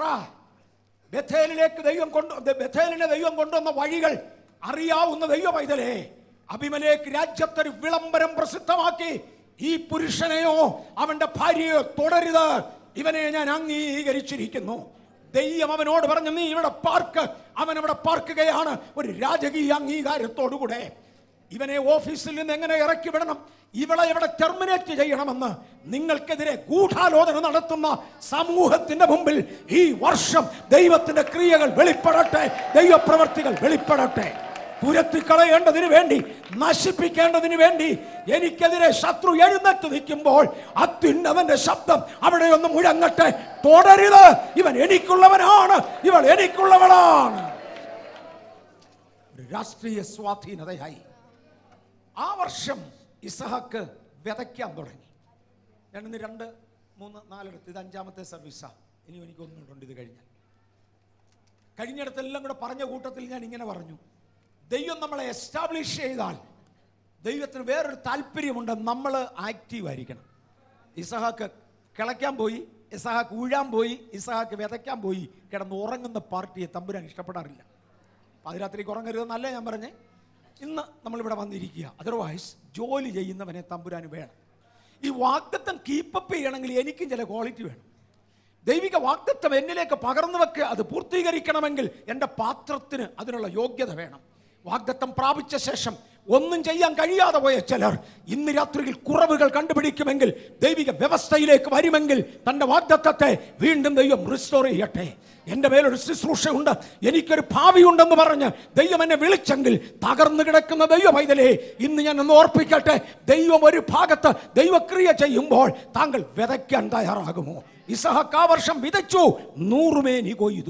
ബഥേലിലേക്ക് ദൈവം കൊണ്ടു ബഥേലിനെ ദൈവം കൊണ്ടുവന്ന വഴികൾ അറിയാവുന്ന ദൈവ പൈതലേ അഭിമലേക്ക് രാജ്യത്തൊരു വിളംബരം പ്രസിദ്ധമാക്കി ഈ പുരുഷനെയോ അവന്റെ ഭാര്യയോ തുടരുത് ഇവനെ ഞാൻ അംഗീകരിച്ചിരിക്കുന്നു ദൈവം അവനോട് പറഞ്ഞു നീ ഇവിടെ പാർക്ക് അവൻ അവിടെ പാർക്കുകയാണ് ഒരു രാജകീയ അംഗീകാരത്തോടുകൂടെ ഇവനെ ഓഫീസിൽ നിന്ന് എങ്ങനെ ഇറക്കി വിടണം ഇവളെ എവിടെ ടെർമിനേറ്റ് ചെയ്യണമെന്ന് നിങ്ങൾക്കെതിരെ ഗൂഢാലോചന നടത്തുന്ന സമൂഹത്തിന്റെ മുമ്പിൽ ഈ വർഷം ദൈവത്തിന്റെ ക്രിയകൾ വെളിപ്പെടട്ടെ ദൈവപ്രവർത്തികൾ വെളിപ്പെടട്ടെ തുരത്തിക്കളയേണ്ടതിന് വേണ്ടി നശിപ്പിക്കേണ്ടതിന് വേണ്ടി എനിക്കെതിരെ ശത്രു എഴുന്നേറ്റ് നിൽക്കുമ്പോൾ അത്യുന്നവന്റെ ശബ്ദം അവിടെ ഒന്ന് മുഴങ്ങട്ടെ തുടരുത് ഇവൻ എനിക്കുള്ളവനാണ് ഇവൾ എനിക്കുള്ളവളാണ് ഒരു രാഷ്ട്രീയ സ്വാധീനതയായി ആ വർഷം ഇസഹാക്ക് വിതയ്ക്കാൻ തുടങ്ങി ഞാൻ ഇന്ന് രണ്ട് മൂന്ന് നാലിടത്ത് ഇത് അഞ്ചാമത്തെ സർവീസാണ് ഇനി എനിക്ക് ഒന്നുകൂടെ ഇത് കഴിഞ്ഞാൽ കഴിഞ്ഞിടത്തെല്ലാം കൂടെ പറഞ്ഞ കൂട്ടത്തിൽ ഞാൻ ഇങ്ങനെ പറഞ്ഞു ദൈവം നമ്മളെ എസ്റ്റാബ്ലിഷ് ചെയ്താൽ ദൈവത്തിന് വേറൊരു താല്പര്യമുണ്ട് നമ്മൾ ആക്റ്റീവ് ആയിരിക്കണം ഇസഹാക്ക് കിളയ്ക്കാൻ പോയി ഇസഹാക്ക് ഊഴാൻ പോയി ഇസഹാക്ക് വിതയ്ക്കാൻ പോയി കിടന്ന് ഉറങ്ങുന്ന പാർട്ടിയെ തമ്പുരാൻ ഇഷ്ടപ്പെടാറില്ല പാതിരാത്രിക്ക് ഉറങ്ങരുതെന്നല്ല ഞാൻ പറഞ്ഞേ ഇന്ന് നമ്മളിവിടെ വന്നിരിക്കുക അതർവൈസ് ജോലി ചെയ്യുന്നവനെ തമ്പുരാന് വേണം ഈ വാഗ്ദത്തം കീപ്പപ്പ് ചെയ്യണമെങ്കിൽ എനിക്കും ചില ക്വാളിറ്റി വേണം ദൈവിക വാഗ്ദത്തം എന്നിലേക്ക് പകർന്നു വെക്ക് അത് പൂർത്തീകരിക്കണമെങ്കിൽ എൻ്റെ പാത്രത്തിന് അതിനുള്ള യോഗ്യത വേണം വാഗ്ദത്തം പ്രാപിച്ച ശേഷം ഒന്നും ചെയ്യാൻ കഴിയാതെ പോയ ചിലർ ഇന്ന് രാത്രിയിൽ കുറവുകൾ കണ്ടുപിടിക്കുമെങ്കിൽ ദൈവിക വ്യവസ്ഥയിലേക്ക് വരുമെങ്കിൽ തൻ്റെ വാഗ്ദത്തത്തെ വീണ്ടും ദൈവം റിസ്റ്റോർ ചെയ്യട്ടെ എൻ്റെ മേലൊരു ശുശ്രൂഷയുണ്ട് എനിക്കൊരു ഭാവിയുണ്ടെന്ന് പറഞ്ഞ് ദൈവം എന്നെ വിളിച്ചെങ്കിൽ തകർന്നു കിടക്കുന്ന ദൈവ പൈതലേ ഇന്ന് ഞാൻ ഒന്ന് ഓർപ്പിക്കട്ടെ ദൈവം ഒരു ഭാഗത്ത് ദൈവക്രിയ ചെയ്യുമ്പോൾ താങ്കൾ വിതയ്ക്കാൻ തയ്യാറാകുമോ ഇസഹക്ക് ആ വർഷം വിതച്ചു നൂറുമേനി കൊയ്തു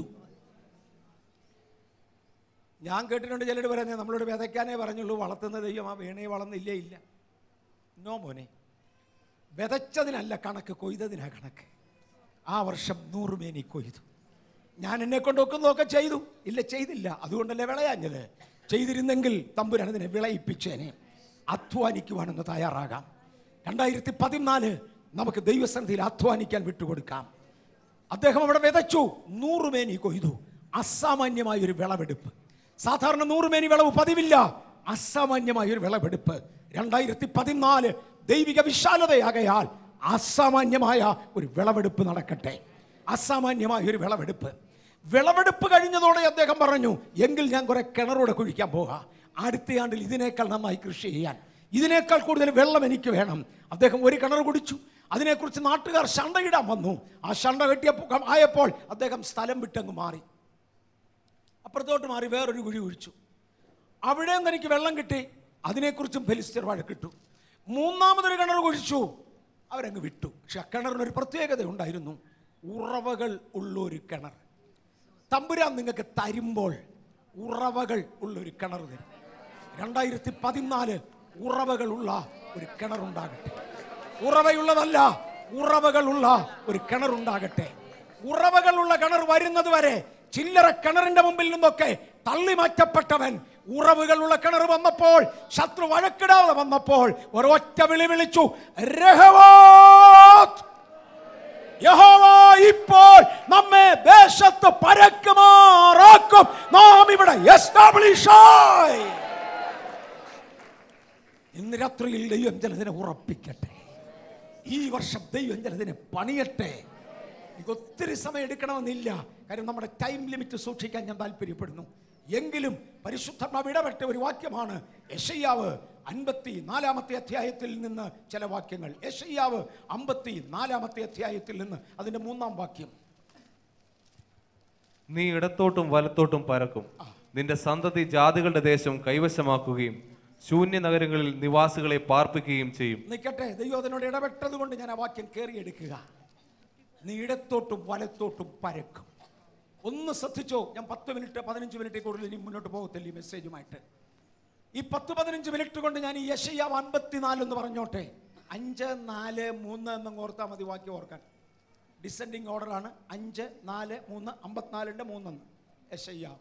ഞാൻ കേട്ടിട്ടുണ്ട് ചിലർ പറയുന്നത് നമ്മളോട് വിതയ്ക്കാനേ പറഞ്ഞുള്ളൂ വളർത്തുന്ന ദൈവം ആ വീണേ വളർന്നില്ലേ ഇല്ല നോ മോനെ വിതച്ചതിനല്ല കണക്ക് കൊയ്തതിനാ കണക്ക് ആ വർഷം നൂറുമേനി കൊയ്തു ഞാൻ എന്നെ കൊണ്ട് ഒക്കുന്നതൊക്കെ ചെയ്തു ഇല്ല ചെയ്തില്ല അതുകൊണ്ടല്ലേ വിളയാഞ്ഞത് ചെയ്തിരുന്നെങ്കിൽ തമ്പുരാൻ അതിനെ വിളയിപ്പിച്ചേനെ അധ്വാനിക്കുവാനൊന്ന് തയ്യാറാകാം രണ്ടായിരത്തി പതിനാല് നമുക്ക് ദൈവസന്നിധിയിൽ അധ്വാനിക്കാൻ വിട്ടുകൊടുക്കാം അദ്ദേഹം അവിടെ വിതച്ചു നൂറുമേനി കൊയ്തു അസാമാന്യമായ ഒരു വിളവെടുപ്പ് സാധാരണ നൂറുമേനി വിളവ് പതിവില്ല അസാമാന്യമായ ഒരു വിളവെടുപ്പ് രണ്ടായിരത്തി പതിനാല് ദൈവിക വിശാലതയാകയാൽ അസാമാന്യമായ ഒരു വിളവെടുപ്പ് നടക്കട്ടെ അസാമാന്യമായ ഒരു വിളവെടുപ്പ് വിളവെടുപ്പ് കഴിഞ്ഞതോടെ അദ്ദേഹം പറഞ്ഞു എങ്കിൽ ഞാൻ കുറെ കിണറൂടെ കുഴിക്കാൻ പോകാം അടുത്ത ആണ്ടിൽ ഇതിനേക്കാൾ നന്നായി കൃഷി ചെയ്യാൻ ഇതിനേക്കാൾ കൂടുതൽ വെള്ളം എനിക്ക് വേണം അദ്ദേഹം ഒരു കിണർ കുടിച്ചു അതിനെക്കുറിച്ച് നാട്ടുകാർ ശണ്ടയിടാൻ വന്നു ആ ശണ്ട കെട്ടിയപ്പോൾ ആയപ്പോൾ അദ്ദേഹം സ്ഥലം വിട്ടങ്ങ് മാറി അപ്പുറത്തോട്ട് മാറി വേറൊരു കുഴി കുഴിച്ചു അവിടെ നിന്ന് എനിക്ക് വെള്ളം കിട്ടി അതിനെക്കുറിച്ചും ഫെലിസ്റ്റർ വഴക്കിട്ടു മൂന്നാമതൊരു കിണർ കുഴിച്ചു അവരങ്ങ് വിട്ടു പക്ഷെ ആ കിണറിനൊരു പ്രത്യേകത ഉണ്ടായിരുന്നു ഉറവകൾ ഉള്ളൊരു കിണർ തമ്പുരാൻ നിങ്ങൾക്ക് തരുമ്പോൾ ഉറവകൾ ഉള്ളൊരു കിണർ തരും രണ്ടായിരത്തി പതിനാല് ഉറവകളുള്ള ഒരു കിണറുണ്ടാകട്ടെ ഉറവയുള്ളതല്ല ഉറവകളുള്ള ഒരു കിണറുണ്ടാകട്ടെ ഉറവകളുള്ള കിണർ വരുന്നത് വരെ ചില്ലറ കിണറിന്റെ മുമ്പിൽ നിന്നൊക്കെ തള്ളി മാറ്റപ്പെട്ടവൻ ഉറവുകളുള്ള കിണർ വന്നപ്പോൾ ശത്രു വഴക്കിടാതെ വന്നപ്പോൾ ഒരൊറ്റ വിളി വിളിച്ചു രഹവാത്ത് യഹോവ ഇപ്പോൾ നമ്മെ ദേശത്ത് പരക്കുമാറാക്കും നാം ഇവിടെ എസ്റ്റാബ്ലിഷ് ആയി ഇന്ന് രാത്രിയിൽ ദൈവം ചിലതിനെ ഉറപ്പിക്കട്ടെ ഈ വർഷം ദൈവം ചിലതിനെ പണിയട്ടെ എനിക്ക് ഒത്തിരി സമയം എടുക്കണമെന്നില്ല കാര്യം നമ്മുടെ ടൈം ലിമിറ്റ് സൂക്ഷിക്കാൻ ഞാൻ താല്പര്യപ്പെടുന്നു എങ്കിലും പരിശുദ്ധമാവ് ഇടപെട്ട ഒരു വാക്യമാണ് യശയ്യാവ് അൻപത്തി നാലാമത്തെ അധ്യായത്തിൽ നിന്ന് ചില വാക്യങ്ങൾ യശയ്യാവ് അമ്പത്തി നാലാമത്തെ അധ്യായത്തിൽ നിന്ന് അതിന്റെ മൂന്നാം വാക്യം നീ ഇടത്തോട്ടും വലത്തോട്ടും പരക്കും നിന്റെ സന്തതി ജാതികളുടെ ദേശം കൈവശമാക്കുകയും ശൂന്യ നഗരങ്ങളിൽ നിവാസികളെ പാർപ്പിക്കുകയും ചെയ്യും നിൽക്കട്ടെ ദൈവം അതിനോട് ഇടപെട്ടത് കൊണ്ട് ഞാൻ ആ വാക്യം കയറിയെടുക്കുക നീ ഇടത്തോട്ടും വലത്തോട്ടും പരക്കും ഒന്ന് ശ്രദ്ധിച്ചോ ഞാൻ പത്ത് മിനിറ്റ് പതിനഞ്ച് മിനിറ്റ് കൂടുതൽ ഇനി മുന്നോട്ട് പോകത്തില്ല ഈ മെസ്സേജുമായിട്ട് ഈ പത്ത് പതിനഞ്ച് മിനിറ്റ് കൊണ്ട് ഞാൻ ഈ യശയാവ് അൻപത്തിനാല് എന്ന് പറഞ്ഞോട്ടെ അഞ്ച് നാല് മൂന്ന് എന്നങ്ങ് ഓർത്താൽ മതി വാക്യം ഓർക്കാൻ ഡിസെൻഡിങ് ഓർഡറാണ് അഞ്ച് നാല് മൂന്ന് അമ്പത്തിനാലിൻ്റെ മൂന്നെന്ന് യശയ്യാവ്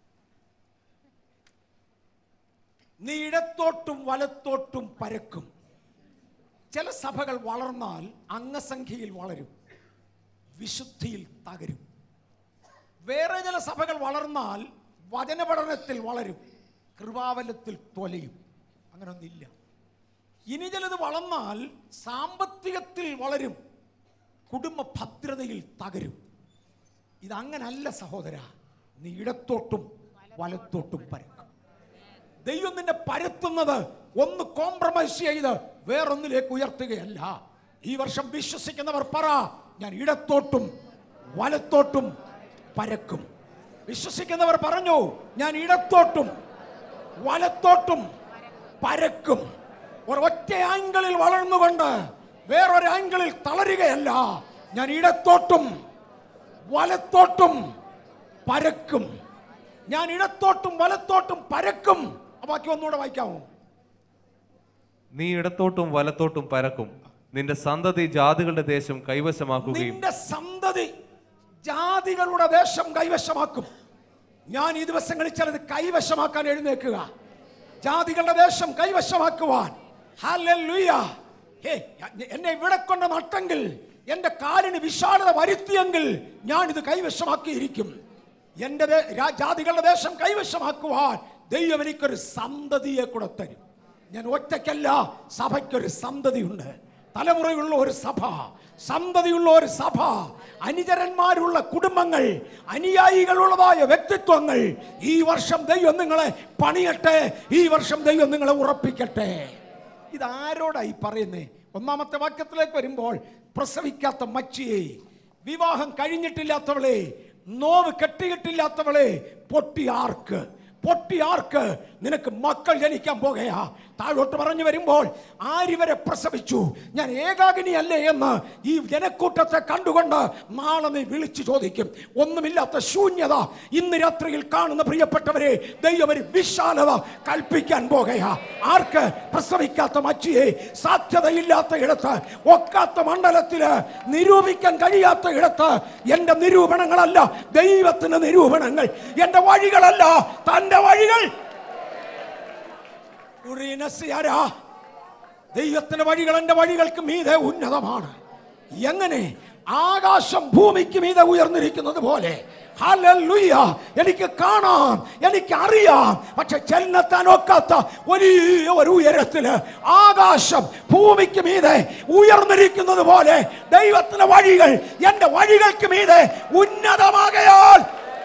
നീ ഇടത്തോട്ടും വലത്തോട്ടും പരക്കും ചില സഭകൾ വളർന്നാൽ അംഗസംഖ്യയിൽ വളരും വിശുദ്ധിയിൽ തകരും വേറെ ചില സഭകൾ വളർന്നാൽ വചനപഠനത്തിൽ വളരും കൃപാവലത്തിൽ തൊലയും അങ്ങനൊന്നില്ല ഇനി ചിലത് വളർന്നാൽ സാമ്പത്തികത്തിൽ വളരും കുടുംബ ഭദ്രതയിൽ തകരും ഇതങ്ങനല്ല സഹോദര നീ ഇടത്തോട്ടും വലത്തോട്ടും പരക്കും ദൈവം നിന്നെ പരത്തുന്നത് ഒന്ന് കോംപ്രമൈസ് ചെയ്ത് വേറൊന്നിലേക്ക് ഉയർത്തുകയല്ല ഈ വർഷം വിശ്വസിക്കുന്നവർ പറ ഞാൻ ഇടത്തോട്ടും വലത്തോട്ടും പരക്കും വിശ്വസിക്കുന്നവർ പറഞ്ഞു ഞാൻ ഇടത്തോട്ടും വലത്തോട്ടും പരക്കും ഒരൊറ്റ ആംഗിളിൽ വളർന്നുകൊണ്ട് വേറൊരു ആംഗിളിൽ തളരുകയല്ല ഞാൻ ഇടത്തോട്ടും വലത്തോട്ടും പരക്കും ഞാൻ ഇടത്തോട്ടും വലത്തോട്ടും പരക്കും ആ ബാക്കി ഒന്നുകൂടെ വായിക്കാമോ നീ ഇടത്തോട്ടും വലത്തോട്ടും പരക്കും നിന്റെ സന്തതി ജാതികളുടെ ദേശം കൈവശമാക്കുകയും നിന്റെ സന്തതി ജാതികളുടെ ദേശം കൈവശമാക്കും ഞാൻ ഈ ദിവസങ്ങളിൽ ചിലത് കൈവശമാക്കാൻ എഴുന്നേക്കുക ജാതികളുടെ ദേശം കൈവശമാക്കുവാൻ ഹല്ലേലൂയ. ഹേ, എന്നെ ഇവിടെ കൊണ്ട് നട്ടെങ്കിൽ എന്റെ കാലിന് വിശാലത വരുത്തിയെങ്കിൽ ഞാൻ ഇത് കൈവശമാക്കിയിരിക്കും എന്റെ ദേ- രാ- ജാതികളുടെ ദേശം കൈവശമാക്കുവാൻ ദൈവം എനിക്കൊരു സന്തതിയെ കൂടെ തരും ഞാൻ ഒറ്റയ്ക്കല്ല സഭയ്ക്കൊരു സന്തതിയുണ്ട് തലമുറയുള്ള ഒരു സഭ സന്തതിയുള്ള ഒരു സഭ അനുചരന്മാരുള്ള കുടുംബങ്ങൾ അനുയായികളുള്ളതായ വ്യക്തിത്വങ്ങൾ ഈ വർഷം ദൈവം നിങ്ങളെ പണിയട്ടെ ഈ വർഷം ദൈവം നിങ്ങളെ ഉറപ്പിക്കട്ടെ ഇതാരോടായി പറയുന്നേ ഒന്നാമത്തെ വാക്യത്തിലേക്ക് വരുമ്പോൾ പ്രസവിക്കാത്ത മച്ചിയെ വിവാഹം കഴിഞ്ഞിട്ടില്ലാത്തവളെ നോവ് കെട്ടിയിട്ടില്ലാത്തവളെ പൊട്ടി ആർക്ക് പൊട്ടി ആർക്ക് നിനക്ക് മക്കൾ ജനിക്കാൻ പോകുകയാ താഴോട്ട് പറഞ്ഞു വരുമ്പോൾ ആരിവരെ പ്രസവിച്ചു ഞാൻ ഏകാകിനിയല്ലേ എന്ന് ഈ ജനക്കൂട്ടത്തെ കണ്ടുകൊണ്ട് നാളെ നീ വിളിച്ചു ചോദിക്കും ഒന്നുമില്ലാത്ത ശൂന്യത ഇന്ന് രാത്രിയിൽ കാണുന്ന പ്രിയപ്പെട്ടവരെ ദൈവം ഒരു വിശാലത കൽപ്പിക്കാൻ പോകുകയാ ആർക്ക് പ്രസവിക്കാത്ത മച്ചിയെ സാധ്യതയില്ലാത്ത ഇടത്ത് ഒക്കാത്ത മണ്ഡലത്തില് നിരൂപിക്കാൻ കഴിയാത്ത ഇടത്ത് എന്റെ നിരൂപണങ്ങളല്ല ദൈവത്തിന്റെ നിരൂപണങ്ങൾ എന്റെ വഴികളല്ല തന്റെ വഴികൾ ഉറീനസിയാരാ? ദൈവത്തിന്റെ വഴികൾ എന്റെ വഴികൾക്ക് മീതെ ഉന്നതമാണ് എങ്ങനെ ആകാശം ഭൂമിക്ക് മീതെ ഉയർന്നിരിക്കുന്നത് പോലെ ഹല്ലേലൂയ. എനിക്ക് കാണാം എനിക്ക് അറിയാം പക്ഷെ ചെന്നെത്താൻ ഒക്കാത്ത വലിയ ഒരു ഉയരത്തില് ആകാശം ഭൂമിക്ക് മീതെ ഉയർന്നിരിക്കുന്നത് പോലെ ദൈവത്തിന്റെ വഴികൾ എന്റെ വഴികൾക്ക് മീതെ ഉന്നതമാകയാൽ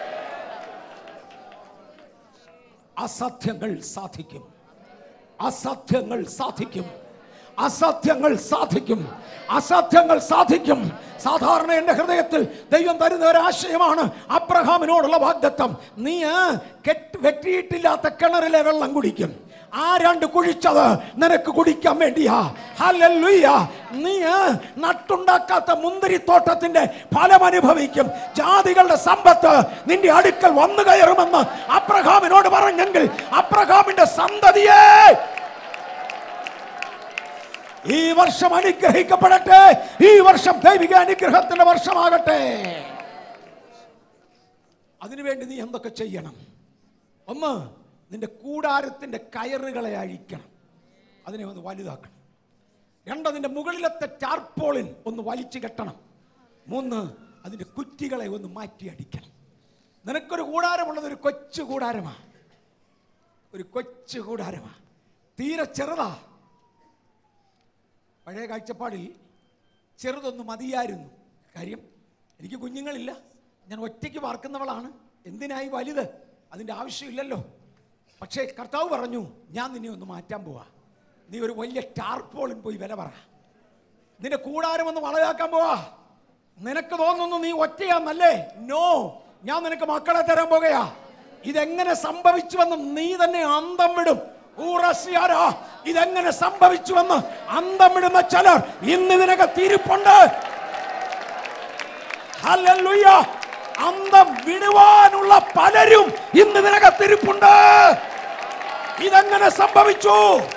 അസാധ്യങ്ങൾ സാധിക്കും അസാധ്യങ്ങൾ സാധിക്കും അസാധ്യങ്ങൾ സാധിക്കും അസാധ്യങ്ങൾ സാധിക്കും സാധാരണ എന്റെ ഹൃദയത്തിൽ ദൈവം തരുന്ന ഒരു ആശയമാണ് അബ്രഹാമിനോടുള്ള വാഗ്ദത്തം നീ കെട്ട് വെട്ടിയിട്ടില്ലാത്ത കിണറിലെ വെള്ളം കുടിക്കും ആരാണ്ട് കുഴിച്ചത് നിനക്ക് കുടിക്കാൻ വേണ്ടിയാ ഹല്ലേലൂയ നീ നട്ടുണ്ടാക്കാത്ത മുന്തിരിത്തോട്ടത്തിന്റെ ഫലം അനുഭവിക്കും ജാതികളുടെ സമ്പത്ത് നിന്റെ അടുക്കൽ വന്നു കയറുമെന്ന് അബ്രഹാമിനോട് പറഞ്ഞെങ്കിൽ അബ്രഹാമിന്റെ സന്തതിയെ ഈ വർഷം അനുഗ്രഹിക്കപ്പെടട്ടെ ഈ വർഷം ദൈവിക അനുഗ്രഹത്തിന്റെ വർഷമാകട്ടെ അതിനുവേണ്ടി നീ എന്തൊക്കെ ചെയ്യണം ഒന്ന് നിന്റെ കൂടാരത്തിന്റെ കയറുകളെ അഴിക്കണം അതിനെ ഒന്ന് വലുതാക്കണം രണ്ട് അതിന്റെ മുകളിലത്തെ ടാർപോളിൻ ഒന്ന് വലിച്ചു കെട്ടണം മൂന്ന് അതിന്റെ കുറ്റികളെ ഒന്ന് മാറ്റി അടിക്കണം നിനക്കൊരു കൂടാരമുള്ളത് ഒരു കൊച്ചു കൂടാരമാ ഒരു കൊച്ചു കൂടാരമാ തീരെ ചെറുതാ പഴയ കാഴ്ചപ്പാടിൽ ചെറുതൊന്ന് മതിയായിരുന്നു കാര്യം എനിക്ക് കുഞ്ഞുങ്ങളില്ല ഞാൻ ഒറ്റയ്ക്ക് പാർക്കുന്നവളാണ് എന്തിനായി വലുത് അതിൻ്റെ ആവശ്യമില്ലല്ലോ പക്ഷേ കർത്താവ് പറഞ്ഞു ഞാൻ നിന്നെ ഒന്ന് മാറ്റാൻ പോവാ നീ ഒരു വലിയ ടാർപോളിൻ പോയി വില പറ നിന്റെ കൂടാരം ഒന്ന് വളയാക്കാൻ പോവാ നിനക്ക് തോന്നുന്നു നീ ഒറ്റയാന്നല്ലേ നോ ഞാൻ നിനക്ക് മക്കളെ തരാൻ പോകുകയാ ഇതെങ്ങനെ സംഭവിച്ചുവെന്ന് നീ തന്നെ അന്തം വിടും ഊറസിയാരാ ഇതെങ്ങനെ സംഭവിച്ചുവെന്ന് അന്തം വിടുന്ന ചിലർ ഇന്ന് ഇതിനൊക്കെ തിരിപ്പുണ്ട് ഹല്ലേലൂയ അന്തം വിടുവാനുള്ള പലരും ഇന്ന് ഇതിനകത്തിരിപ്പുണ്ട് ഇതെങ്ങനെ സംഭവിച്ചു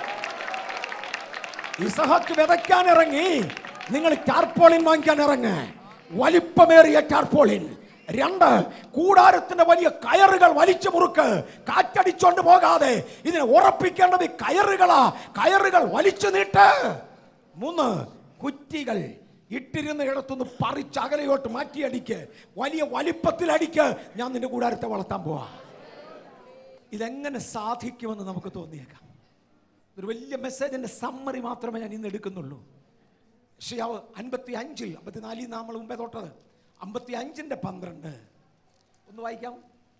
ഇസഹാക്ക് വിതയ്ക്കാൻ ഇറങ്ങി നിങ്ങൾ ടാർപോളിൻ വാങ്ങിക്കാൻ ഇറങ്ങ് വലിപ്പമേറിയ ടാർപോളിൻ രണ്ട് കൂടാരത്തിന്റെ വലിയ കയറുകൾ വലിച്ചു മുറുക്ക് കാറ്റടിച്ചോണ്ട് പോകാതെ ഇതിനെ ഉറപ്പിക്കേണ്ടത് ഈ കയറുകളാ കയറുകൾ വലിച്ചു നീട്ട് മൂന്ന് കുറ്റികൾ ഇട്ടിരുന്ന ഇടത്തുനിന്ന് പറിച്ച് അകലയോട്ട് മാറ്റിയടിക്ക് വലിയ വലിപ്പത്തിൽ അടിക്ക് ഞാൻ നിന്റെ കൂടാരത്തെ വളർത്താൻ പോവാ ഇതെങ്ങനെ സാധിക്കുമെന്ന് നമുക്ക് തോന്നിയേക്കാം ഒരു വലിയ മെസ്സേജിന്റെ സമ്മറി മാത്രമേ ഞാൻ ഇന്ന് എടുക്കുന്നുള്ളൂ ഷിയാവ് അൻപത്തി അഞ്ചിൽ അമ്പത്തിനാലിൽ നമ്മൾ മുമ്പേ തൊട്ടത് അമ്പത്തി അഞ്ചിന്റെ പന്ത്രണ്ട് ഒന്ന് വായിക്കാം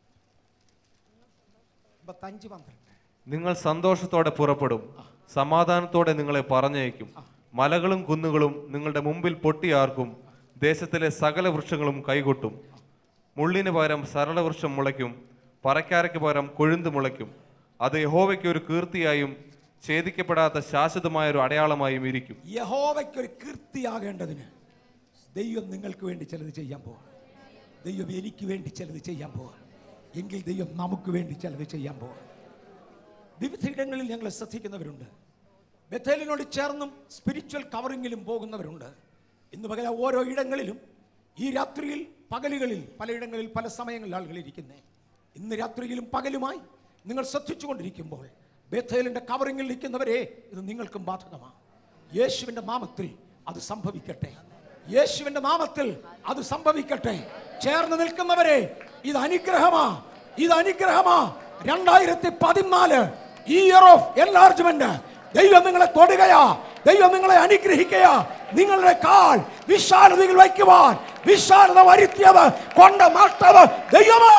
അമ്പത്തഞ്ച് പന്ത്രണ്ട് നിങ്ങൾ സന്തോഷത്തോടെ പുറപ്പെടും സമാധാനത്തോടെ നിങ്ങളെ പറഞ്ഞയക്കും മലകളും കുന്നുകളും നിങ്ങളുടെ മുമ്പിൽ പൊട്ടിയാർക്കും ദേശത്തിലെ സകല വൃക്ഷങ്ങളും കൈകൊട്ടും മുള്ളിന് പകരം സരളവൃക്ഷം മുളയ്ക്കും പറക്കാരയ്ക്ക് പകരം കൊഴുന്ത് മുളയ്ക്കും അത് യഹോവയ്ക്ക് ഒരു കീർത്തിയായും ഛേദിക്കപ്പെടാത്ത ശാശ്വതമായ ഒരു അടയാളമായും ഇരിക്കും യഹോവയ്ക്ക് ഒരു കീർത്തിയാകേണ്ടതിന് ദൈവം നിങ്ങൾക്ക് വേണ്ടി ചിലത് ചെയ്യാൻ പോവാ ദൈവം എനിക്ക് വേണ്ടി ചിലത് ചെയ്യാൻ പോവാ എങ്കിൽ ദൈവം നമുക്ക് വേണ്ടി ചിലത് ചെയ്യാൻ പോവാ വിവിധ ഇടങ്ങളിൽ ഞങ്ങൾ ശ്രദ്ധിക്കുന്നവരുണ്ട് ബഥേലിനോട് ചേർന്നും സ്പിരിച്വൽ കവറിങ്ങിലും പോകുന്നവരുണ്ട് ഇന്ന് പകല ഓരോ ഇടങ്ങളിലും ഈ രാത്രിയിൽ പകലുകളിൽ പലയിടങ്ങളിൽ പല സമയങ്ങളിൽ ആളുകൾ ഇരിക്കുന്നേ ഇന്ന് രാത്രിയിലും പകലുമായി നിങ്ങൾ ശ്രദ്ധിച്ചുകൊണ്ടിരിക്കുമ്പോൾ ബേഥേലിന്റെ കവറിങ്ങിൽ നിൽക്കുന്നവരെ ഇത് നിങ്ങൾക്കും ബാധകമാണ് യേശുവിന്റെ നാമത്തിൽ അത് സംഭവിക്കട്ടെ യേശുവിന്റെ നാമത്തിൽ അത് സംഭവിക്കട്ടെ ചേർന്ന് നിൽക്കുന്നവരെ ഇത് അനുഗ്രഹമാ ഇത് അനുഗ്രഹമാ രണ്ടായിരത്തി പതിനാല് ഇയർ ഓഫ് എൻലാർജ്മെന്റ് ദൈവം നിങ്ങളെ തൊടുകയാ ദൈവം നിങ്ങളെ അനുഗ്രഹിക്കയാ നിങ്ങളുടെ കാൽ വിശാലതയിൽ വയ്ക്കുവാൻ വിശാലത വരുത്തിയത് കൊണ്ട് നട്ടത് ദൈവമാ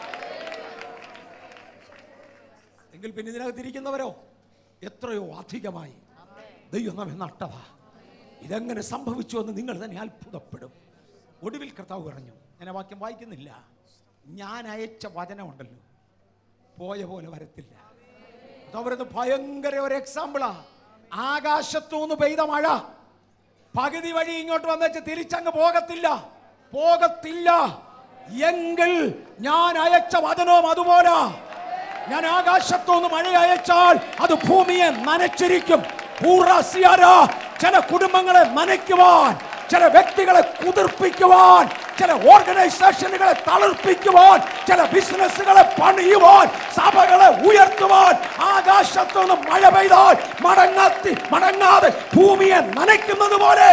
എങ്കിൽ പിന്നെ ഇതിനകത്തിരിക്കുന്നവരോ എത്രയോ അധികമായി ദൈവം നമ്മെ നട്ടതാ ഇതെങ്ങനെ സംഭവിച്ചു എന്ന് നിങ്ങൾ തന്നെ അത്ഭുതപ്പെടും ഒടുവിൽ കർത്താവ് പറഞ്ഞു ഞാൻ ആ വാക്യം വായിക്കുന്നില്ല ഞാൻ അയച്ച വചനമുണ്ടല്ലോ പോയ പോലെ വരത്തില്ല അതവരത് ഭയങ്കര ഒരു എക്സാമ്പിളാ ആകാശത്തുനിന്ന് പെയ്ത മഴ പകുതി വഴി ഇങ്ങോട്ട് വന്നേച്ച് തിരിച്ചങ്ങ് പോകത്തില്ല പോകത്തില്ല എങ്കിൽ ഞാൻ അയച്ച വചനവും അതുപോലെ ഞാൻ ആകാശത്തുനിന്ന് മഴ അയച്ചാൽ അത് ഭൂമിയെ നനച്ചിരിക്കും പൂർവാസിയാര ചില കുടുംബങ്ങളെ നനയ്ക്കുവാൻ ചില വ്യക്തികളെ കുതിർപ്പിക്കുവാൻ ചില ഓർഗനൈസേഷനുകളെ തളിർപ്പിക്കുവാൻ ചില ബിസിനസ്സുകളെ പണിയുവാൻ സഭകളെ ഉയർത്തുവാൻ ആകാശത്തുനിന്ന് മഴ പെയ്താൽ മടങ്ങാത്തി മടങ്ങാതെ ഭൂമിയെ നനയ്ക്കുന്നത് പോലെ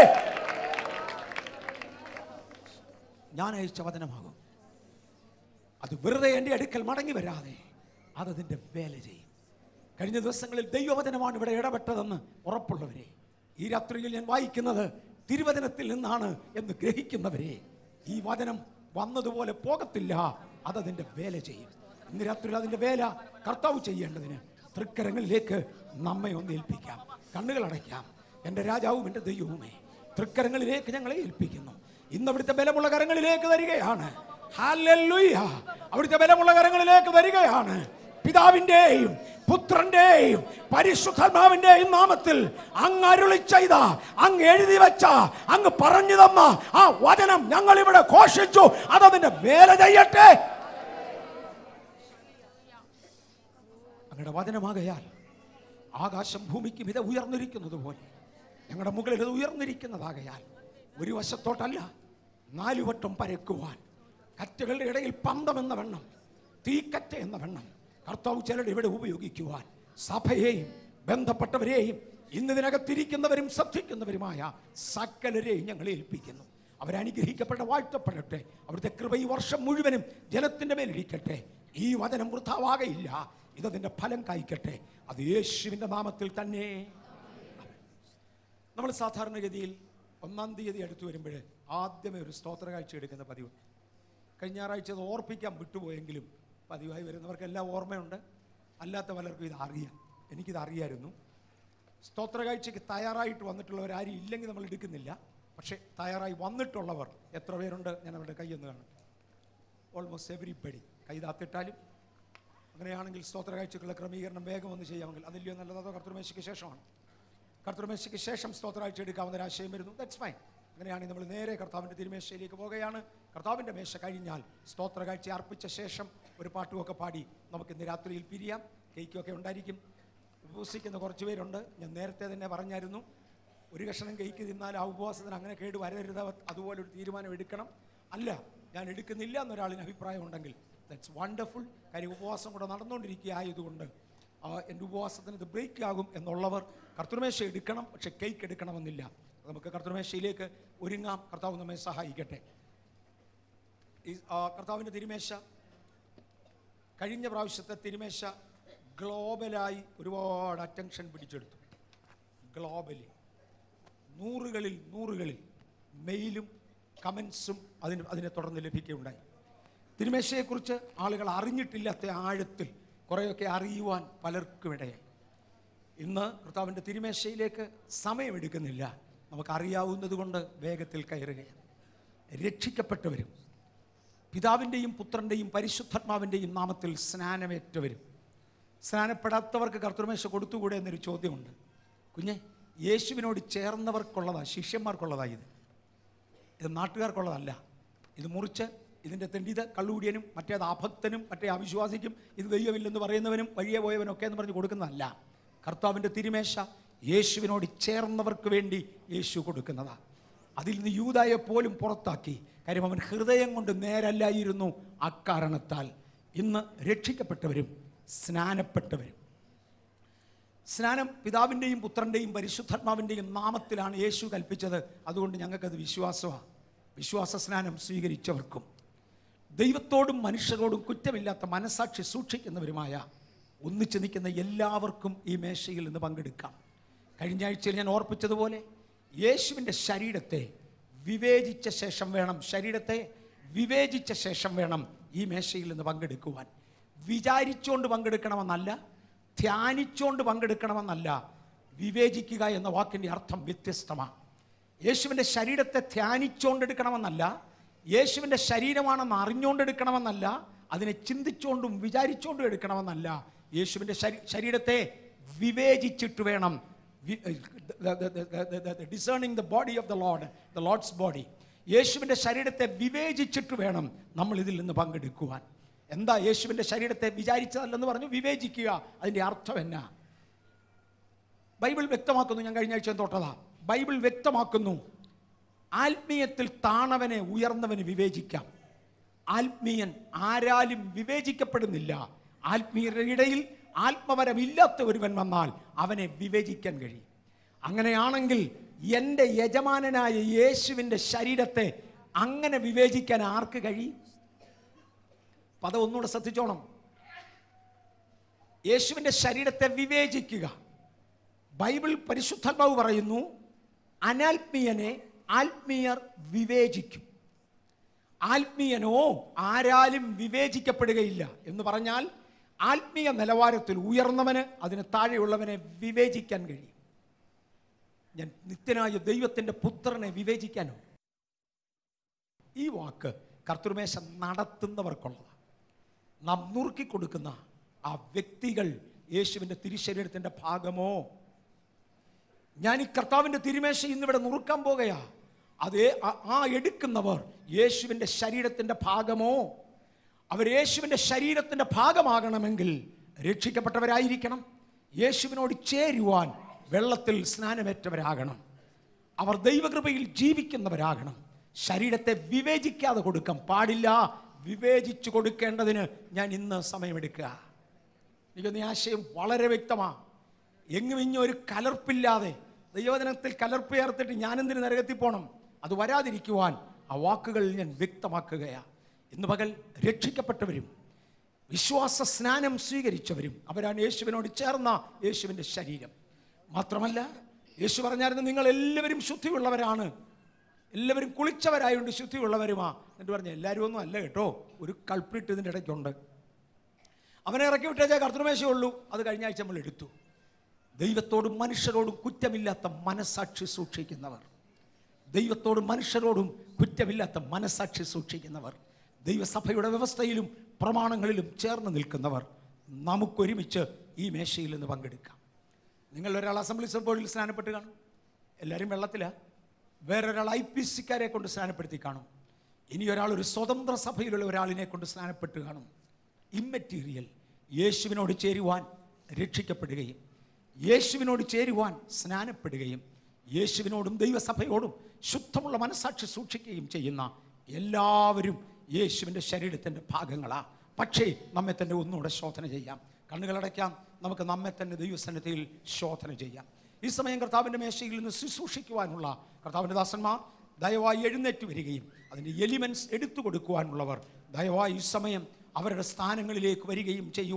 ഞാൻ അയച്ച വചനമാകും അത് വെറുതെ എൻ്റെ അടുക്കൽ മടങ്ങി വരാതെ അതതിൻ്റെ വേല ചെയ്യും കഴിഞ്ഞ ദിവസങ്ങളിൽ ദൈവവചനമാണ് ഇവിടെ ഇടപെട്ടതെന്ന് ഉറപ്പുള്ളവരെ ഈ രാത്രിയിൽ ഞാൻ വായിക്കുന്നത് തിരുവചനത്തിൽ നിന്നാണ് എന്ന് ഗ്രഹിക്കുന്നവരെ ഈ വചനം വന്നതുപോലെ പോകത്തില്ല അതതിൻ്റെ വേല ചെയ്യും ഇന്ന് രാത്രിയിൽ അതിൻ്റെ വേല കർത്താവ് ചെയ്യേണ്ടതിന് തൃക്കരങ്ങളിലേക്ക് നമ്മെ ഒന്ന് ഏൽപ്പിക്കാം കണ്ണുകൾ അടയ്ക്കാം എൻ്റെ രാജാവും എൻ്റെ ദൈവവുമേ തൃക്കരങ്ങളിലേക്ക് ഞങ്ങളെ ഏൽപ്പിക്കുന്നു ഇന്ന് അവിടുത്തെ ബലമുള്ള കരങ്ങളിലേക്ക് വരികയാണ് ഹല്ലേലൂയ. അവിടുത്തെ ബലമുള്ള കരങ്ങളിലേക്ക് വരികയാണ് പിതാവിന്റെയും പുത്രന്റെയും പരിശുദ്ധാത്മാവിന്റെയും നാമത്തിൽ അങ്ങ് അരുളി ചെയ്ത അങ്ങ് എഴുതി വെച്ച അങ്ങ് പറഞ്ഞു തന്ന ആ വചനം ഞങ്ങൾ ഇവിടെ ഘോഷിച്ചു അതതിന്റെ വേല ചെയ്യട്ടെ അങ്ങയുടെ വചനമാകയാൽ ആകാശം ഭൂമിക്ക് മിത ഉയർന്നിരിക്കുന്നത് പോലെ ഞങ്ങളുടെ മുകളിൽ ഇത് ഉയർന്നിരിക്കുന്നതാകയാൽ ഒരു വശത്തോട്ടല്ല നാലുവട്ടം പരക്കുവാൻ കറ്റകളുടെ ഇടയിൽ പന്തം എന്ന വെണ്ണം തീക്കറ്റ എന്ന വെണ്ണം കർത്താവ് ചിലരുടെ ഇവിടെ ഉപയോഗിക്കുവാൻ സഭയെയും ബന്ധപ്പെട്ടവരെയും ഇന്നതിനകത്തിരിക്കുന്നവരും ശ്രദ്ധിക്കുന്നവരുമായ സകലരെയും ഞങ്ങൾ ഏൽപ്പിക്കുന്നു അവരനുഗ്രഹിക്കപ്പെട്ട വാഴ്ത്തപ്പെടട്ടെ അവിടുത്തെ കൃപ ഈ വർഷം മുഴുവനും ജനത്തിൻ്റെ മേലിരിക്കട്ടെ ഈ വചനം വൃഥാവാകയില്ല ഇതതിൻ്റെ ഫലം കായ്ക്കട്ടെ അത് യേശുവിൻ്റെ നാമത്തിൽ തന്നെ നമ്മൾ സാധാരണഗതിയിൽ ഒന്നാം തീയതി അടുത്ത് വരുമ്പോൾ ആദ്യമേ ഒരു സ്തോത്ര കാഴ്ച എടുക്കുന്ന പതിവ് കഴിഞ്ഞ ഞായറാഴ്ച അത് ഓർപ്പിക്കാൻ വിട്ടുപോയെങ്കിലും പതിവായി വരുന്നവർക്കെല്ലാം ഓർമ്മയുണ്ട് അല്ലാത്ത പലർക്കും ഇത് അറിയാം എനിക്കിത് അറിയായിരുന്നു സ്തോത്ര കാഴ്ചയ്ക്ക് തയ്യാറായിട്ട് വന്നിട്ടുള്ളവർ ആരും ഇല്ലെങ്കിൽ നമ്മൾ എടുക്കുന്നില്ല പക്ഷേ തയ്യാറായി വന്നിട്ടുള്ളവർ എത്ര പേരുണ്ട് ഞാൻ അവരുടെ കൈയൊന്ന് കാണും ഓൾമോസ്റ്റ് എവരിബഡി കൈ താത്തിട്ടാലും അങ്ങനെയാണെങ്കിൽ സ്തോത്ര കാഴ്ചക്കുള്ള ക്രമീകരണം വേഗം ഒന്ന് ചെയ്യാമെങ്കിൽ അതില്ലയോ നല്ലത് അതോ കർത്തൃമേശയ്ക്ക് ശേഷമാണ് കർത്തൃമേശയ്ക്ക് ശേഷം സ്തോത്രാഴ്ച എടുക്കാവുന്ന ഒരു ആശയം വരുന്നു ദാറ്റ്സ് ഫൈൻ അങ്ങനെയാണെങ്കിൽ നമ്മൾ നേരെ കർത്താവിൻ്റെ തിരുമേശയിലേക്ക് പോവുകയാണ് കർത്താവിൻ്റെ മേശ കഴിഞ്ഞാൽ സ്തോത്ര കാഴ്ച അർപ്പിച്ച ശേഷം ഒരു പാട്ടുമൊക്കെ പാടി നമുക്ക് ഇന്ന് രാത്രിയിൽ പിരിയാം കേക്കൊക്കെ ഉണ്ടായിരിക്കും ഉപവസിക്കുന്ന കുറച്ച് പേരുണ്ട് ഞാൻ നേരത്തെ തന്നെ പറഞ്ഞായിരുന്നു ഒരു കഷണം കേക്ക് തിന്നാൽ ആ ഉപവാസത്തിന് അങ്ങനെ കേട് വരരുത് അതുപോലെ ഒരു തീരുമാനം എടുക്കണം അല്ല ഞാൻ എടുക്കുന്നില്ല എന്നൊരാളിന് അഭിപ്രായം ഉണ്ടെങ്കിൽ ദാറ്റ്സ് വണ്ടർഫുൾ കാര്യം ഉപവാസം കൂടെ നടന്നുകൊണ്ടിരിക്കുക ആയതുകൊണ്ട് ആ, എൻ്റെ ഉപവാസത്തിന് ഇത് ബ്രേക്ക് ആകും എന്നുള്ളവർ കർത്തൃമേശ എടുക്കണം പക്ഷെ കേക്ക് എടുക്കണമെന്നില്ല നമുക്ക് കർത്തൃമേശയിലേക്ക് ഒരുങ്ങാം കർത്താവ് നമ്മെ സഹായിക്കട്ടെ ഈ ആ, കർത്താവിൻ്റെ തിരുമേശ കഴിഞ്ഞ പ്രാവശ്യത്തെ തിരുമേശ ഗ്ലോബലായി ഒരുപാട് അറ്റൻഷൻ പിടിച്ചെടുത്തു ഗ്ലോബലി നൂറുകളിൽ നൂറുകളിൽ മെയിലും കമൻസും അതിന് അതിനെ തുടർന്ന് ലഭിക്കുകയുണ്ടായി തിരുമേശയെക്കുറിച്ച് ആളുകൾ അറിഞ്ഞിട്ടില്ലാത്ത ആഴത്തിൽ കുറേയൊക്കെ അറിയുവാൻ പലർക്കും ഇടയായി ഇന്ന് കർത്താവിൻ്റെ തിരുമേശയിലേക്ക് സമയമെടുക്കുന്നില്ല നമുക്കറിയാവുന്നത് കൊണ്ട് വേഗത്തിൽ കയറുകയാണ് രക്ഷിക്കപ്പെട്ടവരും പിതാവിൻ്റെയും പുത്രൻ്റെയും പരിശുദ്ധാത്മാവിൻ്റെയും നാമത്തിൽ സ്നാനമേറ്റവരും സ്നാനപ്പെടാത്തവർക്ക് കർത്തൃമേശ കൊടുത്തുകൂടെ എന്നൊരു ചോദ്യമുണ്ട് കുഞ്ഞെ യേശുവിനോട് ചേർന്നവർക്കുള്ളതാ ശിഷ്യന്മാർക്കുള്ളതാ ഇത് ഇത് നാട്ടുകാർക്കുള്ളതല്ല ഇത് മുറിച്ച് ഇതിൻ്റെ തെണ്ടിത് കള്ളുകൂടിയനും മറ്റേത് അഭക്തനും മറ്റേ അവിശ്വാസിക്കും ഇത് ദൈവമില്ലെന്ന് പറയുന്നവനും വഴിയെ പോയവനൊക്കെ എന്ന് പറഞ്ഞ് കൊടുക്കുന്നതല്ല കർത്താവിൻ്റെ തിരുമേശ യേശുവിനോട് ചേർന്നവർക്ക് വേണ്ടി യേശു കൊടുക്കുന്നതാണ് അതിൽ നിന്ന് യൂതായെ പോലും പുറത്താക്കി കാര്യം അവൻ ഹൃദയം കൊണ്ട് നേരല്ലായിരുന്നു അക്കാരണത്താൽ ഇന്ന് രക്ഷിക്കപ്പെട്ടവരും സ്നാനപ്പെട്ടവരും സ്നാനം പിതാവിൻ്റെയും പുത്രൻ്റെയും പരിശുദ്ധാത്മാവിൻ്റെയും നാമത്തിലാണ് യേശു കൽപ്പിച്ചത് അതുകൊണ്ട് ഞങ്ങൾക്കത് വിശ്വാസമാണ് വിശ്വാസ സ്നാനം സ്വീകരിച്ചവർക്കും ദൈവത്തോടും മനുഷ്യരോടും കുറ്റമില്ലാത്ത മനസാക്ഷി സൂക്ഷിക്കുന്നവരുമായ ഒന്നിച്ചു നിൽക്കുന്ന എല്ലാവർക്കും ഈ മേശയിൽ നിന്ന് പങ്കെടുക്കാം കഴിഞ്ഞ ആഴ്ചയിൽ ഞാൻ ഓർപ്പിച്ചതുപോലെ യേശുവിൻ്റെ ശരീരത്തെ വിവേചിച്ച ശേഷം വേണം ശരീരത്തെ വിവേചിച്ച ശേഷം വേണം ഈ മേശയിൽ നിന്ന് പങ്കെടുക്കുവാൻ വിചാരിച്ചുകൊണ്ട് പങ്കെടുക്കണമെന്നല്ല ധ്യാനിച്ചുകൊണ്ട് പങ്കെടുക്കണമെന്നല്ല വിവേചിക്കുക എന്ന വാക്കിൻ്റെ അർത്ഥം വ്യത്യസ്തമാണ് യേശുവിൻ്റെ ശരീരത്തെ ധ്യാനിച്ചുകൊണ്ടെടുക്കണമെന്നല്ല യേശുവിൻ്റെ ശരീരമാണെന്ന് അറിഞ്ഞുകൊണ്ടെടുക്കണമെന്നല്ല അതിനെ ചിന്തിച്ചുകൊണ്ടും വിചാരിച്ചുകൊണ്ടും എടുക്കണമെന്നല്ല യേശുവിൻ്റെ ശരീ ശരീരത്തെ വിവേചിച്ചിട്ട് വേണം discerning the body of the lord the lord's body യേശുവിൻ്റെ ശരീരത്തെ വിവേചിച്ചിട്ട് വേണം നമ്മൾ ഇതിൽ നിന്ന് പങ്കെടുക്കുവാൻ എന്താ യേശുവിൻ്റെ ശരീരത്തെ വിചാരിച്ചതല്ലെന്ന് പറഞ്ഞു വിവേചിക്കുക അതിൻ്റെ അർത്ഥം എന്നാ ബൈബിൾ വ്യക്തമാക്കുന്നു ഞാൻ കഴിഞ്ഞ ആഴ്ച തൊട്ടതാ ബൈബിൾ വ്യക്തമാക്കുന്നു ആത്മീയത്തിൽ താണവനെ ഉയർന്നവന് വിവേചിക്കാം ആത്മീയൻ ആരാലും വിവേചിക്കപ്പെടുന്നില്ല ആത്മീയരുടെ ഇടയിൽ ആത്മവരമില്ലാത്ത ഒരുവൻ വന്നാൽ അവനെ വിവേചിക്കാൻ കഴിയും അങ്ങനെയാണെങ്കിൽ എൻ്റെ യജമാനനായ യേശുവിൻ്റെ ശരീരത്തെ അങ്ങനെ വിവേചിക്കാൻ ആർക്ക് കഴിയും പദം ഒന്നുകൂടെ ശ്രദ്ധിച്ചോണം യേശുവിൻ്റെ ശരീരത്തെ വിവേചിക്കുക ബൈബിൾ പരിശുദ്ധാത്മാവ് പറയുന്നു അനാത്മീയനെ ആത്മീയർ വിവേചിക്കും ആത്മീയനോ ആരാലും വിവേചിക്കപ്പെടുകയില്ല എന്ന് പറഞ്ഞാൽ ആത്മീയ നിലവാരത്തിൽ ഉയർന്നവന് അതിന് താഴെയുള്ളവനെ വിവേചിക്കാൻ കഴിയും ഞാൻ നിത്യനായ ദൈവത്തിൻ്റെ പുത്രനെ വിവേചിക്കാനോ ഈ വാക്ക് കർത്തൃമേശ നടത്തുന്നവർക്കുള്ളതാണ് നാം നുറുക്കി കൊടുക്കുന്ന ആ വ്യക്തികൾ യേശുവിൻ്റെ തിരുശരീരത്തിൻ്റെ ഭാഗമോ ഞാൻ ഈ കർത്താവിൻ്റെ തിരുമേശ ഇന്നിവിടെ നുറുക്കാൻ പോകുകയാ അതേ ആ- ആ എടുക്കുന്നവർ യേശുവിൻ്റെ ശരീരത്തിൻ്റെ ഭാഗമോ അവർ യേശുവിൻ്റെ ശരീരത്തിൻ്റെ ഭാഗമാകണമെങ്കിൽ രക്ഷിക്കപ്പെട്ടവരായിരിക്കണം യേശുവിനോട് ചേരുവാൻ വെള്ളത്തിൽ സ്നാനമേറ്റവരാകണം അവർ ദൈവകൃപയിൽ ജീവിക്കുന്നവരാകണം ശരീരത്തെ വിവേചിക്കാതെ കൊടുക്കാൻ പാടില്ല വിവേചിച്ചു കൊടുക്കേണ്ടതിന് ഞാൻ ഇന്ന് സമയമെടുക്കുക എനിക്കൊന്ന് ഈ ആശയം വളരെ വ്യക്തമാണ് എങ്ങും ഇഞ്ഞും ഒരു കലർപ്പില്ലാതെ ദൈവജനത്തിൽ കലർപ്പ് ചേർത്തിട്ട് ഞാനെന്തിന് നരകത്തിൽ പോകണം അത് വരാതിരിക്കുവാൻ ആ വാക്കുകൾ ഞാൻ വ്യക്തമാക്കുകയാണ് ഇന്ന് പകൽ രക്ഷിക്കപ്പെട്ടവരും വിശ്വാസ സ്നാനം സ്വീകരിച്ചവരും അവരാണ് യേശുവിനോട് ചേർന്ന യേശുവിൻ്റെ ശരീരം മാത്രമല്ല യേശു പറഞ്ഞായിരുന്നു നിങ്ങൾ എല്ലാവരും ശുദ്ധിയുള്ളവരാണ് എല്ലാവരും കുളിച്ചവരായതുകൊണ്ട് ശുദ്ധിയുള്ളവരുമാ എന്നിട്ട് പറഞ്ഞു എല്ലാവരും ഒന്നും അല്ല കേട്ടോ ഒരു കൾപ്പിട്ട് ഇതിൻ്റെ ഇടയ്ക്കുണ്ട് അവനെ ഇറക്കി വിട്ടേ കർത്തൃമേശയേ ഉള്ളൂ അത് കഴിഞ്ഞ ആഴ്ച നമ്മൾ എടുത്തു ദൈവത്തോടും മനുഷ്യരോടും കുറ്റമില്ലാത്ത മനസാക്ഷി സൂക്ഷിക്കുന്നവർ ദൈവത്തോടും മനുഷ്യരോടും കുറ്റമില്ലാത്ത മനസാക്ഷി സൂക്ഷിക്കുന്നവർ ദൈവസഭയുടെ വ്യവസ്ഥയിലും പ്രമാണങ്ങളിലും ചേർന്ന് നിൽക്കുന്നവർ നമുക്കൊരുമിച്ച് ഈ മേശയിൽ നിന്ന് പങ്കെടുക്കാം നിങ്ങൾ ഒരാൾ അസംബ്ലി ബോർഡിൽ സ്നാനപ്പെട്ട് കാണും എല്ലാവരും വെള്ളത്തിലാണ് വേറൊരാൾ ഐ പി സിക്കാരെ കൊണ്ട് സ്നാനപ്പെടുത്തി കാണും ഇനി ഒരാൾ ഒരു സ്വതന്ത്ര സഭയിലുള്ള ഒരാളിനെ കൊണ്ട് സ്നാനപ്പെട്ട് കാണും ഇമ്മറ്റീരിയൽ യേശുവിനോട് ചേരുവാൻ രക്ഷിക്കപ്പെടുകയും യേശുവിനോട് ചേരുവാൻ സ്നാനപ്പെടുകയും യേശുവിനോടും ദൈവസഭയോടും ശുദ്ധമുള്ള മനസാക്ഷി സൂക്ഷിക്കുകയും ചെയ്യുന്ന എല്ലാവരും യേശുവിൻ്റെ ശരീരത്തിൻ്റെ ഭാഗങ്ങളാണ് പക്ഷേ നമ്മെ തന്നെ ഒന്നുകൂടെ ശോധന ചെയ്യാം കണ്ണുകളടയ്ക്കാം നമുക്ക് നമ്മെ തന്നെ ദൈവസന്നിധിയിൽ ശോധന ചെയ്യാം ഈ സമയം കർത്താവിൻ്റെ മേശയിൽ നിന്ന് ശുശ്രൂഷിക്കുവാനുള്ള കർത്താവിൻ്റെ ദാസന്മാർ ദയവായി എഴുന്നേറ്റ് വരികയും അതിൻ്റെ എലിമെൻറ്റ്സ് എടുത്തു കൊടുക്കുവാനുള്ളവർ ദയവായി ഈ സമയം അവരുടെ സ്ഥാനങ്ങളിലേക്ക് വരികയും ചെയ്യുവാൻ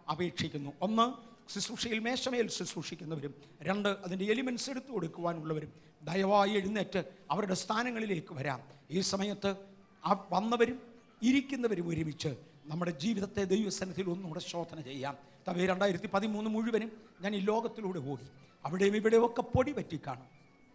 അപേക്ഷിക്കുന്നു ഒന്ന് ശുശ്രൂഷയിൽ മേശമേൽ ശുശ്രൂഷിക്കുന്നവരും രണ്ട് അതിൻ്റെ എലിമെൻസ് എടുത്തു കൊടുക്കുവാനുള്ളവരും ദയവായി എഴുന്നേറ്റ് അവരുടെ സ്ഥാനങ്ങളിലേക്ക് വരാം ഈ സമയത്ത് ആ വന്നവരും ഇരിക്കുന്നവരും ഒരുമിച്ച് നമ്മുടെ ജീവിതത്തെ ദൈവസന്നിധിയിൽ ഒന്നുകൂടെ ശോധന ചെയ്യാം തവേ രണ്ടായിരത്തി പതിമൂന്ന് മുഴുവനും ഞാൻ ഈ ലോകത്തിലൂടെ ഓടി അവിടെയും ഇവിടെയൊക്കെ പൊടി പറ്റിക്കാണും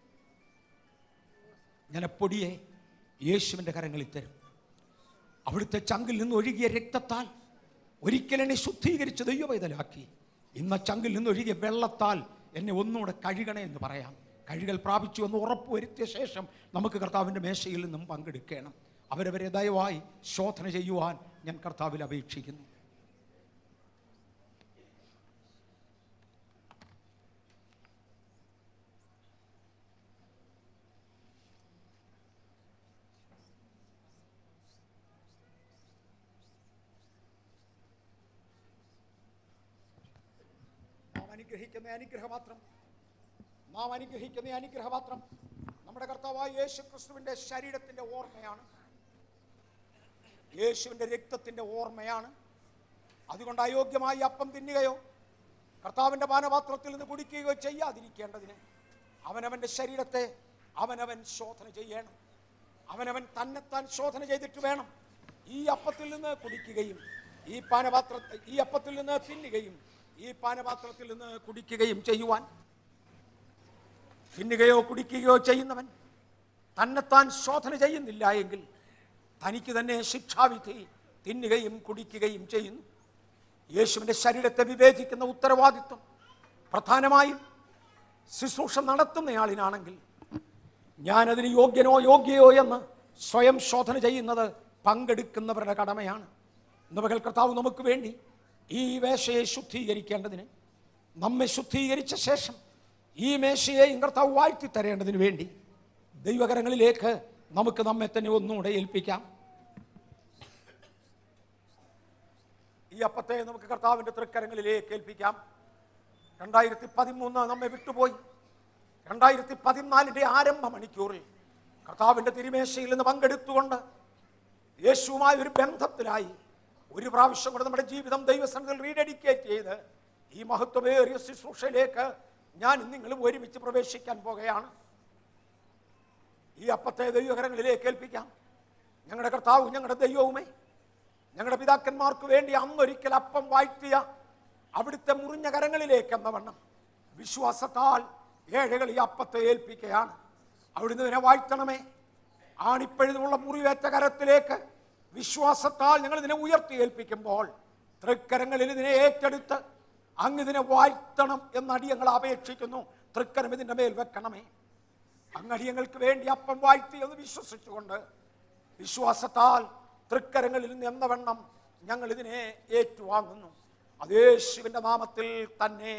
ഞാൻ ആ പൊടിയെ യേശുവിൻ്റെ കരങ്ങളിൽ തരും അവിടുത്തെ ചങ്കിൽ നിന്ന് ഒഴുകിയ രക്തത്താൽ ഒരിക്കലെന്നെ ശുദ്ധീകരിച്ച് ദൈവവൈതലാക്കി ഇന്ന ചങ്കിൽ നിന്ന് ഒഴുകിയ വെള്ളത്താൽ എന്നെ ഒന്നുകൂടെ കഴുകണേ എന്ന് പറയാം കഴുകൽ പ്രാപിച്ചു എന്ന് ഉറപ്പുവരുത്തിയ ശേഷം നമുക്ക് കർത്താവിൻ്റെ മേശയിൽ നിന്നും പങ്കെടുക്കണം അവരവരെ ദയവായി ശോധന ചെയ്യുവാൻ ഞാൻ കർത്താവിൽ അപേക്ഷിക്കുന്നു നാം അനുഗ്രഹിക്കുന്ന അനുഗ്രഹപാത്രം നാം അനുഗ്രഹിക്കുന്ന അനുഗ്രഹപാത്രം നമ്മുടെ കർത്താവായ യേശു ക്രിസ്തുവിൻ്റെ ശരീരത്തിൻ്റെ ഓർമ്മയാണ് യേശുവിൻ്റെ രക്തത്തിൻ്റെ ഓർമ്മയാണ് അതുകൊണ്ട് അയോഗ്യമായി അപ്പം തിന്നുകയോ കർത്താവിൻ്റെ പാനപാത്രത്തിൽ നിന്ന് കുടിക്കുകയോ ചെയ്യാതിരിക്കേണ്ടതിന് അവനവൻ്റെ ശരീരത്തെ അവനവൻ ശോധന ചെയ്യണം അവനവൻ തന്നെത്താൻ ശോധന ചെയ്തിട്ട് വേണം ഈ അപ്പത്തിൽ നിന്ന് കുടിക്കുകയും ഈ പാനപാത്ര ഈ അപ്പത്തിൽ നിന്ന് തിന്നുകയും ഈ പാനപാത്രത്തിൽ നിന്ന് കുടിക്കുകയും ചെയ്യുവാൻ തിന്നുകയോ കുടിക്കുകയോ ചെയ്യുന്നവൻ തന്നെത്താൻ ശോധന ചെയ്യുന്നില്ല എങ്കിൽ തനിക്ക് തന്നെ ശിക്ഷാവിധി തിന്നുകയും കുടിക്കുകയും ചെയ്യുന്നു യേശുവിൻ്റെ ശരീരത്തെ വിവേചിക്കുന്ന ഉത്തരവാദിത്വം പ്രധാനമായും ശുശ്രൂഷ നടത്തുന്നയാളിനാണെങ്കിൽ ഞാനതിന് യോഗ്യനോ യോഗ്യയോ എന്ന് സ്വയം ശോധന ചെയ്യുന്നത് പങ്കെടുക്കുന്നവരുടെ കടമയാണ് ഇന്ന് പകൽ കർത്താവ് നമുക്ക് വേണ്ടി ഈ മേശയെ ശുദ്ധീകരിക്കേണ്ടതിന് നമ്മെ ശുദ്ധീകരിച്ച ശേഷം ഈ മേശയെയും കർത്താവ് വാഴ്ത്തി തരേണ്ടതിന് വേണ്ടി ദൈവകരങ്ങളിലേക്ക് നമുക്ക് നമ്മെ തന്നെ ഒന്നുകൂടെ ഏൽപ്പിക്കാം ഈ അപ്പത്തെ നമുക്ക് കർത്താവിൻ്റെ തൃക്കരങ്ങളിലേക്ക് ഏൽപ്പിക്കാം രണ്ടായിരത്തി പതിമൂന്ന് നമ്മെ വിട്ടുപോയി രണ്ടായിരത്തി പതിനാലിൻ്റെ ആരംഭ മണിക്കൂറിൽ കർത്താവിൻ്റെ തിരുമേശയിൽ നിന്ന് പങ്കെടുത്തുകൊണ്ട് യേശുവുമായി ഒരു ബന്ധത്തിലായി ഒരു പ്രാവശ്യം കൂടെ നമ്മുടെ ജീവിതം ദൈവസനത്തിൽ റീഡെഡിക്കേറ്റ് ചെയ്ത് ഈ മഹത്വമേറിയ ശുശ്രൂഷയിലേക്ക് ഞാൻ നിങ്ങളും ഒരുമിച്ച് പ്രവേശിക്കാൻ പോകുകയാണ് ഈ അപ്പത്തെ ദൈവകരങ്ങളിലേക്ക് ഏൽപ്പിക്കാം ഞങ്ങളുടെ കർത്താവ് ഞങ്ങളുടെ ദൈവവുമേ ഞങ്ങളുടെ പിതാക്കന്മാർക്ക് വേണ്ടി അന്നൊരിക്കൽ അപ്പം വാഴ്ത്തിയ അവിടുത്തെ മുറിഞ്ഞ കരങ്ങളിലേക്ക് എന്ന വണ്ണം വിശ്വാസത്താൽ ഏഴകൾ ഈ അപ്പത്തെ ഏൽപ്പിക്കുകയാണ് അവിടുന്ന് ഇതിനെ വാഴ്ത്തണമേ ആണിപ്പഴുതുള്ള മുറിവേറ്റ കരത്തിലേക്ക് വിശ്വാസത്താൽ ഞങ്ങൾ ഇതിനെ ഉയർത്തി ഏൽപ്പിക്കുമ്പോൾ തൃക്കരങ്ങളിൽ ഇതിനെ ഏറ്റെടുത്ത് അങ്ങ് ഇതിനെ വാഴ്ത്തണം എന്ന് അടിയങ്ങൾ അപേക്ഷിക്കുന്നു തൃക്കരം ഇതിൻ്റെ മേൽ വെക്കണമേ അങ്ങടിയങ്ങൾക്ക് വേണ്ടി അപ്പം വാഴ്ത്തി എന്ന് വിശ്വസിച്ചുകൊണ്ട് വിശ്വാസത്താൽ തൃക്കരങ്ങളിൽ നിന്ന് എന്ന വണ്ണം ഞങ്ങൾ ഇതിനെ ഏറ്റുവാങ്ങുന്നു അത് യേശുവിൻ്റെ നാമത്തിൽ തന്നെ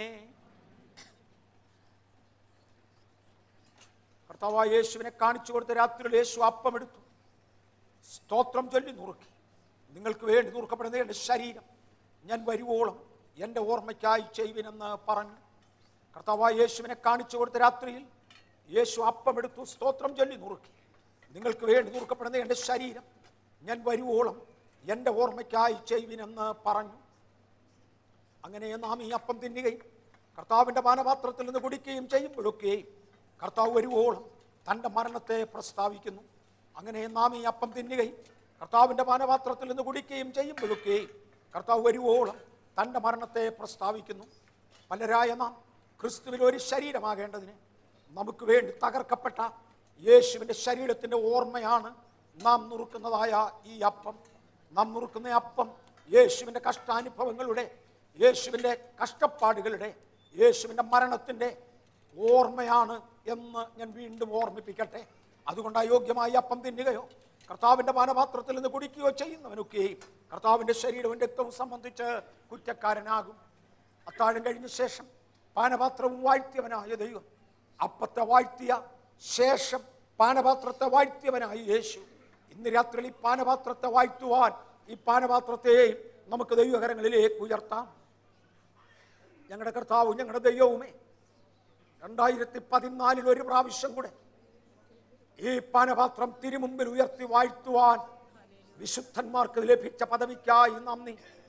കർത്താവായ യേശുവിനെ കാണിച്ചു കൊടുത്ത രാത്രിയിൽ യേശു അപ്പമെടുത്തു സ്തോത്രം ചൊല്ലി നുറുക്കി നിങ്ങൾക്ക് വേണ്ടി നുറുക്കപ്പെടുന്ന എൻ്റെ ശരീരം ഞാൻ വരുവോളം എൻ്റെ ഓർമ്മയ്ക്കായി ചെയ്യുവിനെന്ന് പറഞ്ഞു കർത്താവായ യേശുവിനെ കാണിച്ചു കൊടുത്ത രാത്രിയിൽ യേശു അപ്പമെടുത്തു സ്തോത്രം ചൊല്ലി നുറുക്കി നിങ്ങൾക്ക് വേണ്ടി നുറുക്കപ്പെടുന്ന എൻ്റെ ശരീരം ഞാൻ വരുവോളം എൻ്റെ ഓർമ്മയ്ക്കായി ചെയ്യുവിനെന്ന് പറഞ്ഞു അങ്ങനെ നാം ഈ അപ്പം തിന്നുകയും കർത്താവിൻ്റെ പാനപാത്രത്തിൽ നിന്ന് കുടിക്കുകയും ചെയ്യുമ്പോഴൊക്കെയും കർത്താവ് വരുവോളം തൻ്റെ മരണത്തെ പ്രസ്താവിക്കുന്നു അങ്ങനെ നാം ഈ അപ്പം തിന്നുകയും കർത്താവിൻ്റെ പാനപാത്രത്തിൽ നിന്ന് കുടിക്കുകയും ചെയ്യുമ്പോഴൊക്കെയും കർത്താവ് വരുവോളം തൻ്റെ മരണത്തെ പ്രസ്താവിക്കുന്നു പലരായ നാം ക്രിസ്തുവിൽ ഒരു ശരീരമാകേണ്ടതിന് നമുക്ക് വേണ്ടി തകർക്കപ്പെട്ട യേശുവിൻ്റെ ശരീരത്തിൻ്റെ ഓർമ്മയാണ് നാം നുറുക്കുന്നതായ ഈ അപ്പം നാം നുറുക്കുന്ന അപ്പം യേശുവിൻ്റെ കഷ്ടാനുഭവങ്ങളുടെ യേശുവിൻ്റെ കഷ്ടപ്പാടുകളുടെ യേശുവിൻ്റെ മരണത്തിൻ്റെ ഓർമ്മയാണ് എന്ന് ഞാൻ വീണ്ടും ഓർമ്മിപ്പിക്കട്ടെ അതുകൊണ്ട് അയോഗ്യമായി അപ്പം തിന്നുകയോ കർത്താവിൻ്റെ പാനപാത്രത്തിൽ നിന്ന് കുടിക്കുകയോ ചെയ്യുന്നവനൊക്കെയും കർത്താവിൻ്റെ ശരീരവും രക്തവും സംബന്ധിച്ച് കുറ്റക്കാരനാകും അത്താഴം കഴിഞ്ഞ ശേഷം പാനപാത്രവും വാഴ്ത്തിയവനായ ദൈവം അപ്പത്തെ വാഴ്ത്തിയ ശേഷം പാനപാത്രത്തെ വാഴ്ത്തിയവനായ യേശു ഇന്ന് രാത്രിയിൽ ഈ പാനപാത്രത്തെ വാഴ്ത്തുവാൻ ഈ പാനപാത്രത്തെയും നമുക്ക് ദൈവകരങ്ങളിലേക്ക് ഉയർത്താം ഞങ്ങളുടെ കർത്താവും ഞങ്ങളുടെ ദൈവവുമേ രണ്ടായിരത്തി പതിനാലിൽ ഒരു പ്രാവശ്യം കൂടെ ഈ പാനപാത്രം തിരുമുമ്പിൽ ഉയർത്തി വാഴ്ത്തുവാൻ വിശുദ്ധന്മാർക്ക് ലഭിച്ച പദവിക്കായി നന്ദി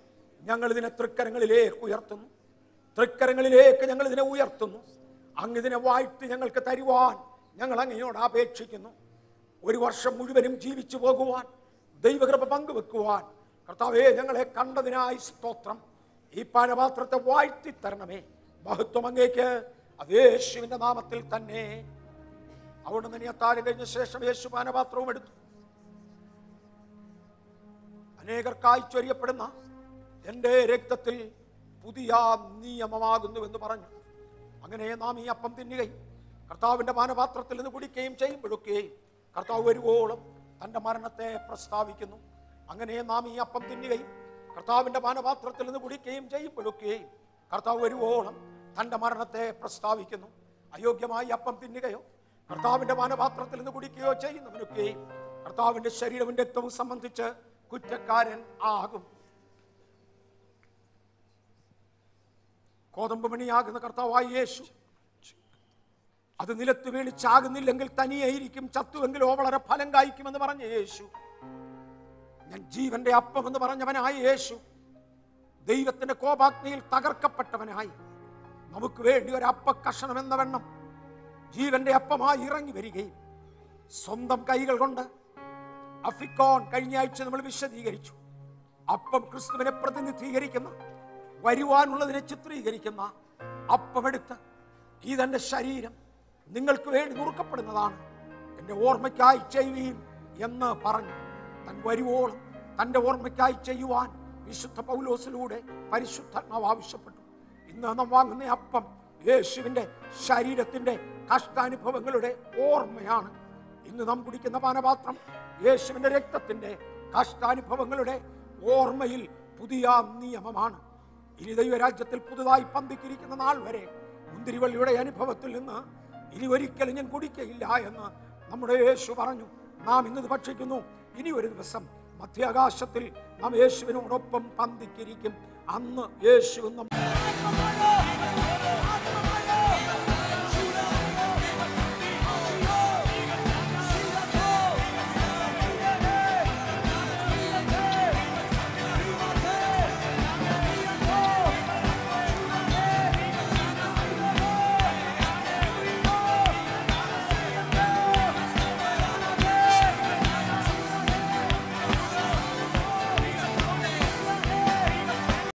ഞങ്ങൾ ഇതിനെ തൃക്കരങ്ങളിലേക്ക് ഉയർത്തുന്നു തൃക്കരങ്ങളിലേക്ക് ഞങ്ങൾ ഇതിനെ ഉയർത്തുന്നു അങ്ങ് ഇതിനെ വായിട്ട് ഞങ്ങൾക്ക് തരുവാൻ ഞങ്ങൾ അങ്ങയോട് അപേക്ഷിക്കുന്നു ഒരു വർഷം മുഴുവനും ജീവിച്ചു പോകുവാൻ ദൈവകൃപ പങ്കുവെക്കുവാൻ കർത്താവേ ഞങ്ങളെ കണ്ടതിനായി സ്തോത്രം ഈ പാനപാത്രത്തെ വാഴ്ത്തി തരണമേ മഹത്വം അങ്ങേക്ക് അത് യേശുവിന്റെ നാമത്തിൽ തന്നെ അവിടെ നിന്ന് അത്താഴം കഴിഞ്ഞ ശേഷം യേശു പാനപാത്രവും എടുത്തു അനേകർക്കായി ചൊരിയപ്പെടുന്ന എൻ്റെ രക്തത്തിൽ പുതിയ നിയമമാകുന്നുവെന്ന് പറഞ്ഞു അങ്ങനെ നാം ഈ അപ്പം തിന്നുകയും കർത്താവിൻ്റെ പാനപാത്രത്തിൽ നിന്ന് കുടിക്കുകയും ചെയ്യുമ്പോഴൊക്കെയും കർത്താവ് വരുവോളം തൻ്റെ മരണത്തെ പ്രസ്താവിക്കുന്നു അങ്ങനെ നാം ഈ അപ്പം തിന്നുകയും കർത്താവിൻ്റെ പാനപാത്രത്തിൽ നിന്ന് കുടിക്കുകയും ചെയ്യുമ്പോഴൊക്കെയും കർത്താവ് വരുവോളം തൻ്റെ മരണത്തെ പ്രസ്താവിക്കുന്നു അയോഗ്യമായി അപ്പം തിന്നുകയോ കർത്താവിൻ്റെ പാനപാത്രത്തിൽ നിന്ന് കുടിക്കുകയോ ചെയ്യുന്നവനൊക്കെയും കർത്താവിൻ്റെ ശരീരവും രക്തവും സംബന്ധിച്ച് കുറ്റക്കാരൻ ആകും കോതമ്പ് മണിയാകുന്ന കർത്താവായ യേശു അത് നിലത്ത് വീണ് ചാകുന്നില്ലെങ്കിൽ തനിയായിരിക്കും ചത്തുവെങ്കിൽ ഓ വളരെ ഫലം കായ്ക്കുമെന്ന് പറഞ്ഞ യേശു ഞാൻ ജീവന്റെ അപ്പം എന്ന് പറഞ്ഞവനായ യേശു ദൈവത്തിന്റെ കോപാഗ്നിയിൽ തകർക്കപ്പെട്ടവനായി നമുക്ക് വേണ്ടി ഒരു അപ്പ കഷണം എന്ന വെണ്ണം ജീവന്റെ അപ്പമായി ഇറങ്ങി വരികയും സ്വന്തം കൈകൾ കൊണ്ട് അഫിക്കോൺ കഴിഞ്ഞ ആഴ്ച നമ്മൾ വിശദീകരിച്ചു അപ്പം ക്രിസ്തുവിനെ പ്രതിനിധീകരിക്കുന്ന വരുവാനുള്ളതിനെ ചിത്രീകരിക്കുന്ന അപ്പമെടുത്ത് ഇതെന്റെ ശരീരം നിങ്ങൾക്ക് വേണ്ടി നുറുക്കപ്പെടുന്നതാണ് എൻ്റെ ഓർമ്മയ്ക്കായി ചെയ്യുകയും എന്ന് പറഞ്ഞു തൻ വരുവോളം തൻ്റെ ഓർമ്മയ്ക്കായി ചെയ്യുവാൻ വിശുദ്ധ പൗലോസിലൂടെ പരിശുദ്ധാത്മാവ് ആവശ്യപ്പെട്ടു ഇന്ന് നാം വാങ്ങുന്ന അപ്പം യേശുവിൻ്റെ ശരീരത്തിൻ്റെ കഷ്ടാനുഭവങ്ങളുടെ ഓർമ്മയാണ് ഇന്ന് നാം കുടിക്കുന്ന പാനപാത്രം യേശുവിൻ്റെ രക്തത്തിൻ്റെ കഷ്ടാനുഭവങ്ങളുടെ ഓർമ്മയിൽ പുതിയ നിയമമാണ് ഇനി ദൈവരാജ്യത്തിൽ പുതുതായി പന്തിക്കിരിക്കുന്ന നാൾ വരെ മുന്തിരിവള്ളിയുടെ അനുഭവത്തിൽ നിന്ന് ഇനി ഒരിക്കലും ഞാൻ കുടിക്കയില്ല എന്ന് നമ്മുടെ യേശു പറഞ്ഞു നാം ഇന്നത് ഭക്ഷിക്കുന്നു ഇനി ഒരു ദിവസം മധ്യാകാശത്തിൽ നാം യേശുവിനോടൊപ്പം പന്തിക്കിരിക്കും അന്ന് യേശു നമ്മെ